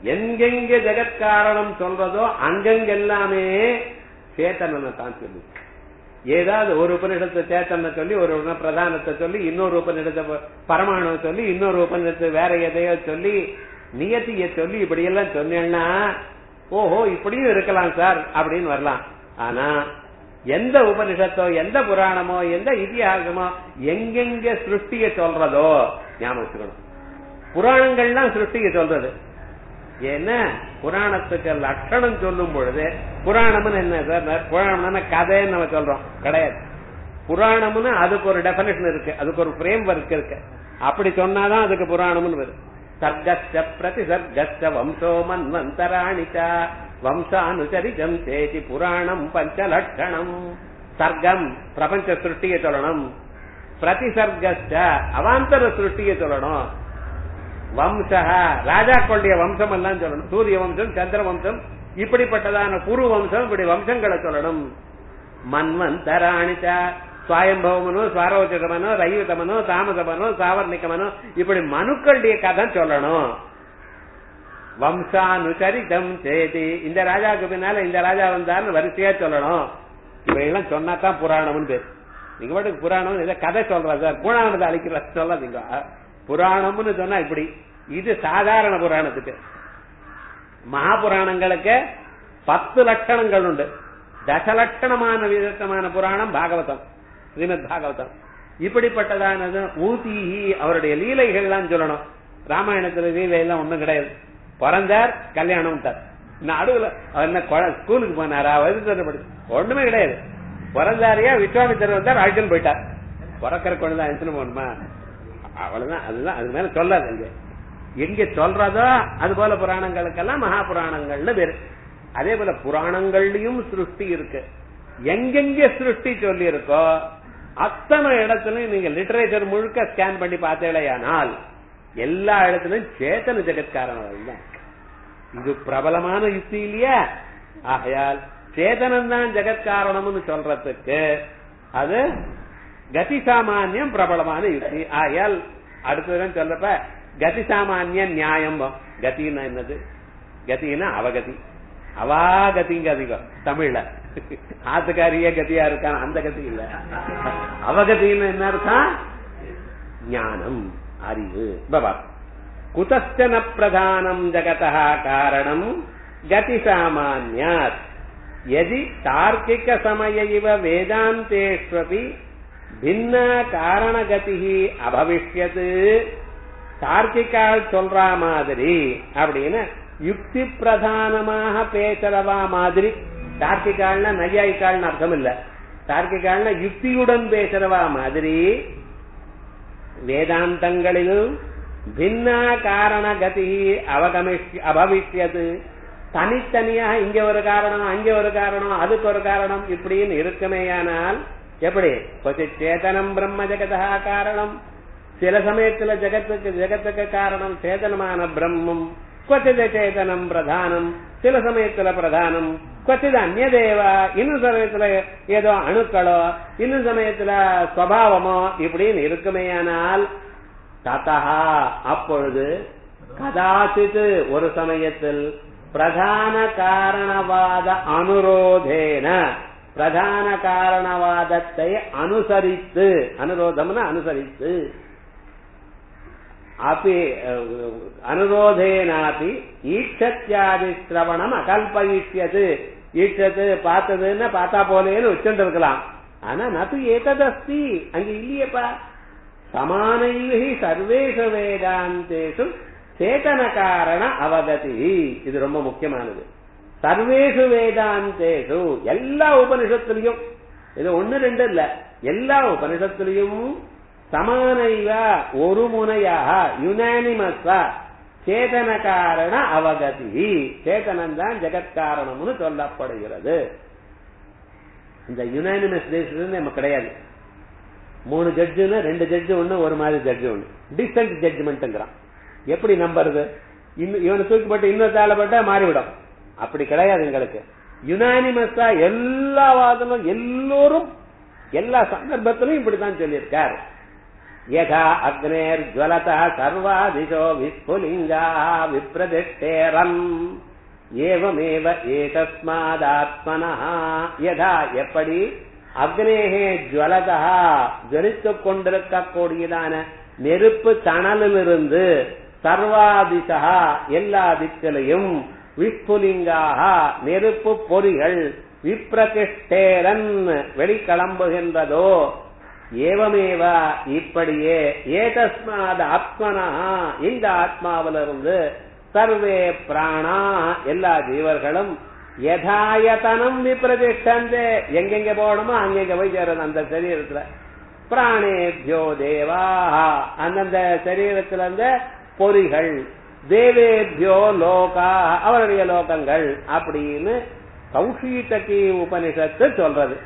எங்கெங்க ஜெகத்காரணம் சொல்றதோ அங்கங்கெல்லாமே சேத்தனனை தான் சொல்லு ஏதாவது ஒரு உபநிடத்தை சேத்தனை சொல்லி ஒரு உப- பிரதானத்தை சொல்லி இன்னொரு உபநிடத்தை ப- பரமாணுவை சொல்லி இன்னொரு உபநிடத்தை வேற எதையோ சொல்லி நியத்திய சொல்லி இப்படி எல்லாம் சொன்னேன்னா ஓஹோ இப்படியும் இருக்கலாம் சார் அப்படின்னு வரலாம் ஆனா எந்த உபனிஷத்தோ எந்த புராணமோ எந்த இதிகாசமோ எங்கெங்க சிருஷ்டிய சொல்றதோ ஞாபகம் வச்சுக்கணும் புராணங்கள்லாம் சிருஷ்டிய சொல்றது ஏன்னா புராணத்துக்கு லட்சணம் சொல்லும் பொழுது புராணம்னு என்ன சார் புராணம்னா கதைன்னு நம்ம சொல்றோம் கிடையாது புராணம்னு அதுக்கு ஒரு டெபனிஷன் இருக்கு அதுக்கு ஒரு பிரேம் ஒர்க் இருக்கு அப்படி சொன்னாதான் அதுக்கு புராணம்னு வரும் சர்க்கஸ்ட பிரதி சர்க்கஸ்ட வம்சோ மன்வந்தராணிச்ச வம்சானுச்சரிஜம் சேதி புராணம் பஞ்சலட்சணம் சர்க்கம் பிரபஞ்ச சிருஷ்டியை சொல்லணும் பிரதிசர்கஸ்ட அவாந்தர சிருஷ்டியை சொல்லணும் வம்ச ராஜாக்களுடைய வம்சம் எல்லாம் சொல்லணும் சூரிய வம்சம் சந்திர வம்சம் இப்படிப்பட்டதான குரு வம்சம் இப்படி வம்சங்களை சொல்லணும் மன்வந்தராணிச்ச சுவாயம்பவமனோ சுவாரோச்சகமனோ ரயுதமனோ தாமசமனோ சாவர்ணிகமனோ இப்படி மனுக்களுடைய கதை சொல்லணும் வம்சானுச்சரிதம் சேதி இந்த ராஜாவுக்கு பின்னால இந்த ராஜா வந்தார்னு வரிசையா சொல்லணும் இவையெல்லாம் சொன்னா தான் புராணம்னு பேர் நீங்க பாட்டுக்கு புராணம் இதை கதை சொல்றா சார் புராணத்தை அழிக்கிற சொல்லாதீங்க புராணம்னு சொன்னா இப்படி இது சாதாரண புராணத்துக்கு மகாபுராணங்களுக்கு பத்து லட்சணங்கள் உண்டு தசலட்சணமான விதமான புராணம் பாகவதம் ஸ்ரீமத் பாகவதம் இப்படிப்பட்டதானது ஊதிஹி அவருடைய லீலைகள்லாம் சொல்லணும் ராமாயணத்துல லீலை எல்லாம் ஒண்ணும் கிடையாது பிறந்தார் கல்யாணம் நடுவுல அவர் என்ன குழ- ஸ்கூலுக்கு போனாரா வயசு படி ஒண்ணுமே கிடையாது பிறந்தாரியா விஸ்வாமித்திரர் வந்தார் அழைச்சுன்னு போயிட்டார் பிறக்கிற குழந்தை அழைச்சுன்னு போகணுமா அவ்வளவுதான் அதுதான் அது மேல சொல்லாது இங்க எங்க சொல்றதோ அது போல புராணங்களுக்கெல்லாம் மகா புராணங்கள்னு பேரு அதே போல புராணங்கள்லயும் சிருஷ்டி இருக்கு எங்கெங்க சிருஷ்டி சொல்லி இருக்கோ அத்தனை இடத்துலயும் நீங்க லிட்டரேச்சர் முழுக்க ஸ்கேன் பண்ணி பார்த்தேலையானால் எல்லா இடத்துலயும் சேத்தன ஜெகத்காரன் தான் இது பிரபலமான யுக்தி இல்லையா ஆகையால் சேதனம் தான் ஜெகத்காரணம்னு சொல்றதுக்கு அது கதி சாமானியம் பிரபலமான யுக்தி ஆகையால் அடுத்ததான் சொல்றப்ப கதி சாமானிய நியாயம் கத்தின்னா என்னது கத்தின்னா அவகதி அவாகதிங்க அதிகம் தமிழ்ல ஆத்துக்காரியே கதியா இருக்கான் அந்த கதி இல்ல அவகதின்னு என்ன அர்த்தம் ஞானம் அறிவு பவா குதஸ்தன பிரதானம் ஜகதः காரணம் கதி சாமான்யாத் यदि तार्किक समय इव वेदान्तेष्वपि भिन्न कारणगति अभविष्यत् தார்க்கிக்கால் சொல்ற மாதிரி அப்படின்னு யுக்தி பிரதானமாக பேசுறவா மாதிரி தார்க்கிகால்னா நையாயிக்கால்னு அர்த்தம் இல்ல தார்க்கிகால்னா யுக்தியுடன் பேசுறவா மாதிரி வேதாந்தங்களிலும் பின்ன காரண கதி அவகமிஷ் அபவிஷ்யது தனித்தனியாக இங்க ஒரு காரணம் அங்க ஒரு காரணம் அதுக்கு ஒரு காரணம் இப்படின்னு இருக்குமேயானால் எப்படி கொஞ்சம் சேதனம் பிரம்ம ஜெகதா காரணம் சில சமயத்துல ஜெகத்துக்கு ஜெகத்துக்கு காரணம் சேதனமான பிரம்மம் கொச்சித சேதனம் பிரதானம் சில சமயத்துல பிரதானம் கொச்சித அந்நதேவா இன்னும் சமயத்துல ஏதோ அணுக்களோ இன்னும் சமயத்துல சுவாவமோ இப்படின்னு இருக்குமேயானால் ததா அப்பொழுது கதாச்சித் ஒரு சமயத்தில் பிரதான காரணவாத அனுரோதேன பிரதான காரணவாதத்தை அனுசரித்து அனுரோதம்னு அனுசரித்து அப்படி அனுரோதேனாபி ஈட்சத்யாதி சிரவணம் அகல்பயிஷ்யது ஈட்சத்து பார்த்ததுன்னு பார்த்தா போலேன்னு வச்சுட்டு இருக்கலாம் ஆனா நது ஏததஸ்தி அங்க இல்லையேப்பா சமானைஹி சர்வேஷு வேதாந்தேஷு சேதன காரண அவகதி இது ரொம்ப முக்கியமானது சர்வேஷு வேதாந்தேஷு எல்லா உபனிஷத்துலயும் இது ஒண்ணு ரெண்டு இல்ல எல்லா உபனிஷத்துலயும் சமானைவா ஒரு முனையாக யுனானிமஸா சேதன காரண அவகதி சேதனம் தான் ஜெகத்காரணம்னு சொல்லப்படுகிறது இந்த யுனானிமஸ் தேசத்துல நம்ம கிடையாது மூணு ஜட்ஜுன்னு ரெண்டு ஜட்ஜு ஒண்ணு ஒரு மாதிரி ஜட்ஜு ஒண்ணு டிசென்ட் ஜட்ஜ்மெண்ட்ங்கிறான் எப்படி நம்புறது இன்னும் இவனை தூக்கி போட்டு இன்னொரு தாளை போட்டா மாறிவிடும் அப்படி கிடையாது எங்களுக்கு யுனானிமஸா எல்லா வாதமும் எல்லோரும் எல்லா சந்தர்ப்பத்திலும் இப்படித்தான் சொல்லியிருக்கார் யதா அக்னேர்ஜ்வலதா சர்வாதிசோ விஸ்புலிங்கா விப்ரதிஷ்டேரம் ஏவமேவ ஏதஸ்மாதாத்மனா யதா எப்படி அக்னேகே ஜுவலதா ஜொலித்துக் கொண்டிருக்கக்கூடியதான நெருப்பு தணலிலிருந்து சர்வாதிசா எல்லா திக்கிலையும் விஸ்புலிங்காக நெருப்பு பொறிகள் விப்ரகிஷ்டேரன் வெளிக்கிளம்புகின்றதோ ஏவமேவ இப்படியே ஏதஸ்மாத் ஆத்மனா இந்த ஆத்மாவிலிருந்து சர்வே பிராணா எல்லா ஜீவர்களும் யதாயத்தனம் விப்ரதிஷ்டந்தே எங்கெங்க போகணுமோ அங்கெங்க போய் சேரணும் அந்த சரீரத்துல பிராணேபியோ தேவா அந்தந்த சரீரத்துல இருந்த பொறிகள் தேவேபியோ லோகா அவருடைய லோகங்கள் அப்படின்னு கௌஷீட்டகி உபனிஷத்து சொல்றது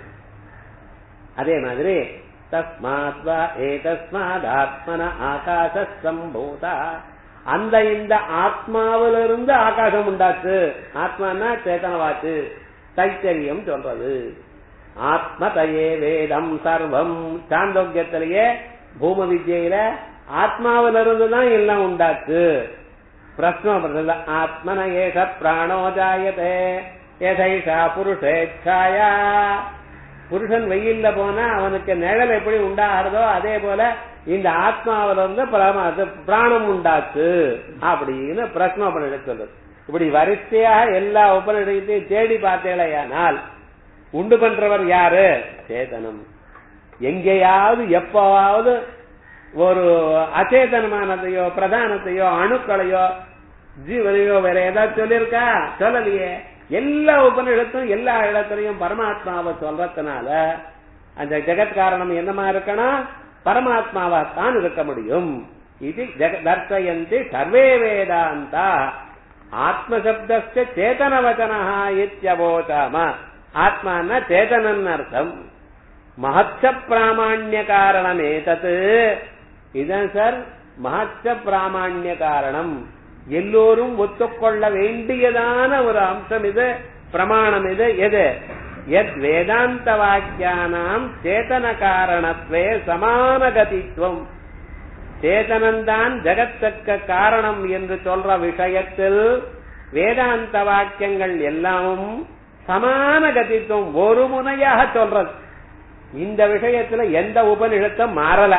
அதே மாதிரி தஸ்மாத் வா ஏதஸ்மாத் ஆத்மன ஆகாச சம்பூதா அந்த இந்த ஆத்மாவிலிருந்து ஆகாசம் உண்டாச்சு ஆத்மானா சேத்தனவாச்சு தைத்தரியம் சொல்றது ஆத்மதையே வேதம் சர்வம் சாந்தோக்கியத்திலேயே பூம வித்யில ஆத்மாவிலிருந்து தான் எல்லாம் உண்டாச்சு பிரஸ்னம் ஆத்மன ஏஷ பிராணோ ஜாயதே எதைஷா புருஷேச்சாயா புருஷன் வெயில்ல போனா அவனுக்கு நிழல் எப்படி உண்டாகிறதோ அதே போல இந்த ஆத்மாவில இருந்து பிராணம் உண்டாச்சு அப்படின்னு பிரஸ்ன உபநிடை சொல்றது இப்படி வரிசையாக எல்லா உபநிடத்தையும் தேடி பார்த்தேலையானால் உண்டு பண்றவர் யாரு சேதனம் எங்கேயாவது எப்பவாவது ஒரு அச்சேதனமானதையோ பிரதானத்தையோ அணுக்களையோ ஜீவனையோ வேற ஏதாவது சொல்லியிருக்கா சொல்லலையே எல்லா உபநிடத்தும் எல்லா இடத்துலயும் பரமாத்மாவை சொல்றதுனால அந்த ஜெகத் காரணம் என்னமா இருக்கணும் பரமாத்மாவா தான் இருக்க முடியும் இது தர்சயந்தி சர்வே வேதாந்தா ஆத்மசப்தஸ்ய சேதனவச்சனா இத்தியவோச்சாம ஆத்மான சேதனன் அர்த்தம் மகச்ச பிராமாண்ய காரணம் ஏதத்து இதான் சார் மகச்ச பிராமாண்ய காரணம் எல்லோரும் ஒத்துக்கொள்ள வேண்டியதான ஒரு அம்சம் இது பிரமாணம் இது எது எத் வேதாந்த வாக்கியானாம் சேதன காரணத்வே சமான கதித்துவம் சேதனந்தான் ஜகத்துக்கு காரணம் என்று சொல்ற விஷயத்தில் வேதாந்த வாக்கியங்கள் எல்லாமும் சமான கதித்துவம் ஒரு முனையாக சொல்றது இந்த விஷயத்துல எந்த உபநிஷத்தும் மாறல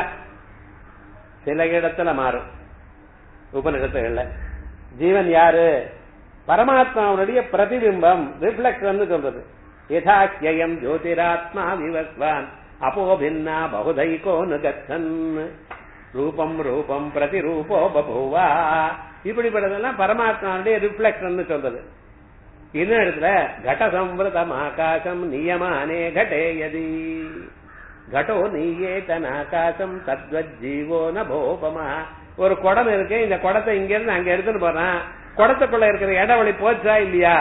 சில இடத்துல மாறும் உபநிஷத்துகள்ல ஜீவன் யாரு பரமாத்மாவுடைய பிரதிபிம்பம் ரிஃப்ளெக்ஷன் சொல்றது யதாக்கியம் ஜோதிராத்மா விவஸ்வான் அப்போ பின்னா பகுதைகோ நுகத்தன் ரூபம் ரூபம் பிரதிரூபோ பபூவா இப்படிப்பட்டதெல்லாம் பரமாத்மாவுடைய ரிஃப்ளெக்ஷன் சொல்றது இன்னும் இடத்துல கட சம்பிரதம் ஆகாசம் நியமானே கடேயதி கடோ நீயேதன் ஆகாசம் தத்வத் ஜீவோ நபோபமா ஒரு குடம் இருக்கு இந்த குடத்தை இங்க இருந்து அங்க எடுத்துன்னு போறான் குடத்துக்குள்ள இருக்கிற இடவழி போச்சா இல்லையா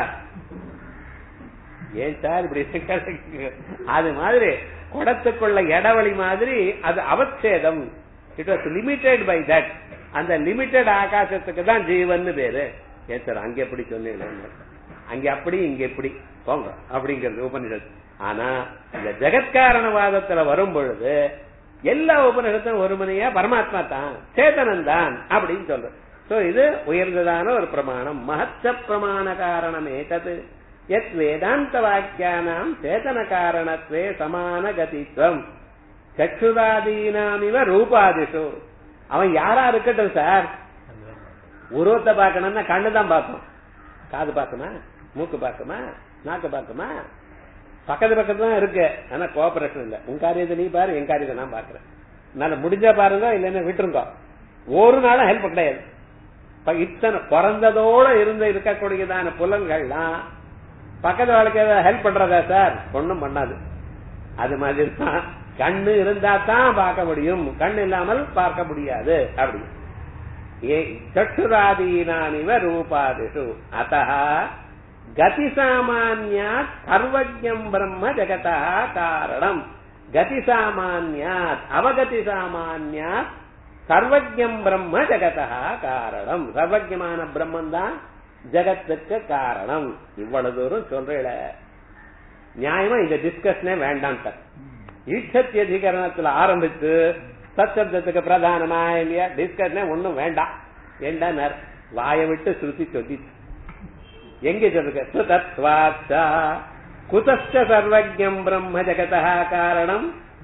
ஏன் சார் இப்படி அது மாதிரி குடத்துக்குள்ள இடவழி மாதிரி அது அவச்சேதம் it was limited by that அந்த லிமிடெட் ஆகாசத்துக்கு தான் ஜீவன் பேரு ஏன் சார் அங்க எப்படி சொன்னீங்க அங்க அப்படி இங்க எப்படி போங்க அப்படிங்கிறது உபநிஷத்து ஆனா இந்த ஜெகத்காரணவாதத்துல வரும் பொழுது எல்லா உபநிஷத்தும் ஒரு மணியா பரமாத்மா தான் சேதனன் தான் அப்படின்னு சொல்றது சோ இது உயர்ந்ததான ஒரு பிரமாணம் மகச்ச பிரமாண காரணம் ஏதது எத் வேதாந்த வாக்கியானாம் சேதன காரணத்வே சமான கதித்வம் சக்ஷுதாதீனாமிவ ரூபாதிஷு அவன் யாரா இருக்கட்டும் சார் உருவத்தை பார்க்கணும்னா கண்ணு தான் பார்க்கணும் காது பார்க்குமா மூக்கு பார்க்குமா நாக்கு பார்க்குமா பக்கத்து பக்கத்துல தான் இருக்கு ஆனா கோஆபரேஷன் இல்ல உன் காரியத்தை நீ பாரு என் காரியத்தை நான் பாக்குறேன் நான் முடிஞ்சா பாருங்க இல்லைன்னா விட்டுருங்க ஒரு நாளும் ஹெல்ப் கிடையாது இத்தனை பிறந்ததோட இருந்து இருக்கக்கூடியதான புலன்கள்லாம் பக்கத்து வாழ்க்கை ஹெல்ப் பண்றதா சார் ஒண்ணும் பண்ணாது அது மாதிரி தான் கண்ணு இருந்தா தான் பார்க்க முடியும் கண் இல்லாமல் பார்க்க முடியாது அப்படி சற்றுராதீனானிவ ரூபாதிஷு அத்த கதி சாமான்யாத் சர்வஜம் பிரம்ம ஜெகதா காரணம் கதி சாமான்யாத் அவகதி சாமான்யாத் சர்வஜம் பிரம்ம ஜெகதா காரணம் சர்வஜமான பிரம்மன் தான் ஜெகத்துக்கு காரணம் இவ்வளவு தூரம் சொல்றீல நியாயமா இந்த டிஸ்கஷனே வேண்டாம் சார் ஈட்சத்தியதிகரணத்துல ஆரம்பித்து சத்சப்தத்துக்கு பிரதானமா இல்லையா டிஸ்கஷனே ஒண்ணும் வேண்டாம் ஏண்டானார் வாயை விட்டு ஸ்ருதி சொல்லிச்சு எங்க சொல்லுங்க சுதத்வாச்சா குதஸ்ட சர்வஜம் பிரம்ம ஜெகதா காரணம்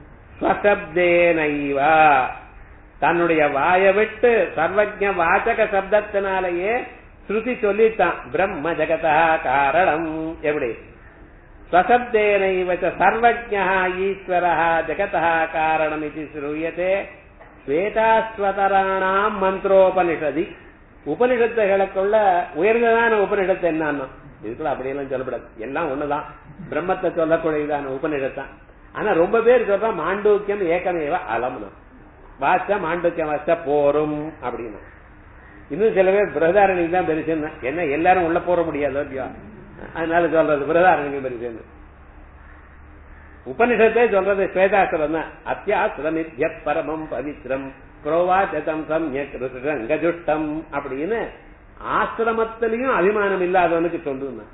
ஸ்வசப்தேனைவா தன்னுடைய வாயை விட்டு சர்வஜ வாசக சப்தத்தினாலேயே ஸ்ருதி சொல்லித்தான் பிரம்ம ஜெகதா காரணம் எப்படி ஸ்வசப்தேனைவ ச சர்வஜா ஈஸ்வர ஜெகதா காரணம் இது ஸ்ரூயத்தே ஸ்வேதாஸ்வதராணாம் மந்திரோபனிஷதி உபனிஷத்துகளுக்குள்ள உயர்ந்ததான உபனிஷத்து என்னன்னா இதுக்குள்ள அப்படியெல்லாம் சொல்லப்படாது எல்லாம் ஒண்ணுதான் பிரம்மத்தை சொல்லக்கூடியதான உபனிஷத்தான் ஆனா ரொம்ப பேர் சொல்றா மாண்டூக்கியம் ஏக்கமேவ அலம்னு வாச்ச மாண்டூக்கியம் வாச்ச போரும் அப்படின்னு இன்னும் சில பேர் பிரதாரணிக்கு தான் பெருசுன்னு என்ன எல்லாரும் உள்ள போற முடியாது இல்லையா அதனால சொல்றது பிரதாரணிக்கு பெருசுன்னு உபனிஷத்தே சொல்றது ஸ்வேதாசுரம் தான் அத்தியாசுரமித்ய பரமம் பவித்ரம் குரோவாச்சதம் சம்யக் ருஷங்கஜுஷ்டம் அப்படின்னு ஆசிரமத்திலையும் அபிமானம் இல்லாதவனுக்கு சொல்லுங்க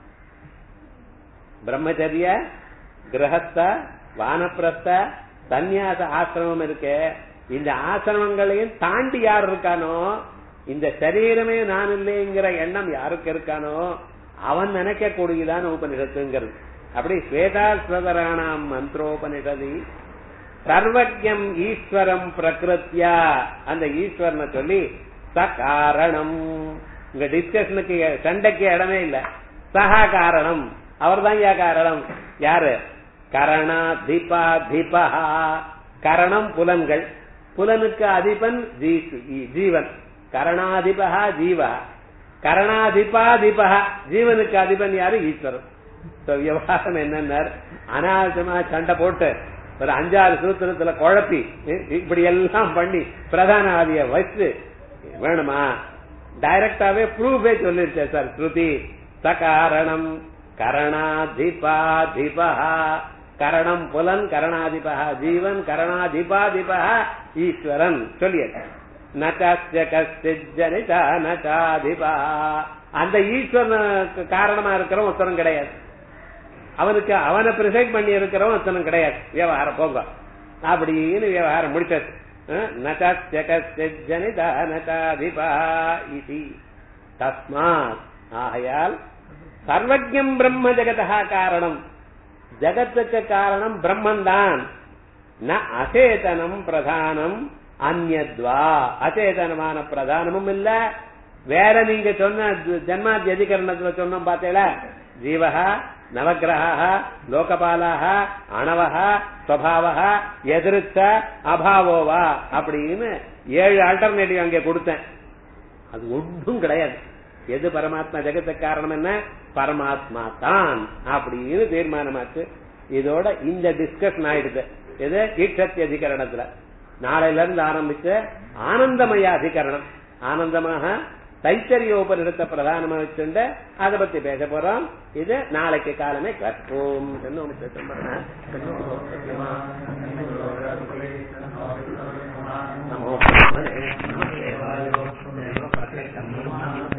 பிரம்மச்சரிய கிரகஸ்த வானப்பிரஸ்த சந்நியாச ஆசிரமம் இருக்கு இந்த ஆசிரமங்களையும் தாண்டி யார் இருக்கானோ இந்த சரீரமே நான் இல்லைங்கிற எண்ணம் யாருக்கு இருக்கானோ அவன் நினைக்க கூடியதான உபனிஷத்துங்கிறது அப்படி ஸ்வேதாஸ்வதராணாம் மந்திரோபனிஷதி சர்வஜம் ஈஸ்வரம் பிரகிருத்தியா அந்த ஈஸ்வரனை சொல்லி ச காரணம் இங்க டிஸ்கஷனுக்கு சண்டைக்கு இடமே இல்ல சஹா காரணம் அவர் தான் யா காரணம் யாரு கரணா தீபா தீபா கரணம் புலன்கள் புலனுக்கு அதிபன் ஜீவன் கரணாதிபா ஜீவா கரணாதிபாதிபா ஜீவனுக்கு அதிபன் யாரு ஈஸ்வரன் விவகாரம் என்னன்னா அனாவசியமா சண்டை போட்டு ஒரு அஞ்சாறு சூத்திரத்துல குழப்பி இப்படி எல்லாம் பண்ணி பிரதான ஆதிய வச்சு வேணுமா டைரக்டாவே ப்ரூஃபே சொல்லிருச்சேன் சார் ஸ்ருதி சகாரணம் கரணாதிபாதிபா கரணம் புலன் கரணாதிபா ஜீவன் கரணாதிபாதிபா ஈஸ்வரன் சொல்லியாச்சு நச்சிஜனிதா நச்சாதிபா அந்த ஈஸ்வரனுக்கு காரணமா இருக்கிறவன் ஒருத்தரும் கிடையாது அவனுக்கு அவனை ப்ரிசைட் பண்ணி இருக்கிறவன் ஒருத்தனும் கிடையாது விவகாரம் போங்க அப்படின்னு விவகாரம் முடிச்சது நச்சிஜனிதா நச்சாதிபா இது தஸ்மாத் ஆகையால் சர்வஜம் பிரம்ம ஜெகதா காரணம் ஜகத்துக்கு காரணம் பிரம்மன் தான் ந அசேதனம் பிரதானம் அந்நத்வா அச்சேதனமான பிரதானமும் இல்ல வேற நீங்க சொன்ன ஜன்மாதி அதிகரணத்துல சொன்னோம் பார்த்தீங்களா ஜீவஹா நவகிரகா லோகபாலாக அணவஹா ஸ்வபாவா எதிர்த்த அபாவோவா அப்படின்னு ஏழு ஆல்டர்னேட்டிவ் அங்கே கொடுத்தேன் அது ஒன்றும் கிடையாது எது பரமாத்மா ஜெகத்துக்கு காரணம் என்ன பரமாத்மா தான் அப்படின்னு தீர்மானமாச்சு இதோட இந்த டிஸ்கஷன் ஆயிடுது எது ஈட்சத்தி அதிகரணத்துல நாளையில இருந்து ஆரம்பிச்ச ஆனந்தமய அதிகரணம் ஆனந்தமாக தைத்தரியோபனிடத்தை பிரதானமா வச்சுண்டு அதை பத்தி பேச போறோம் இது நாளைக்கு காலமே கற்போம் என்ன ஒண்ணு பேச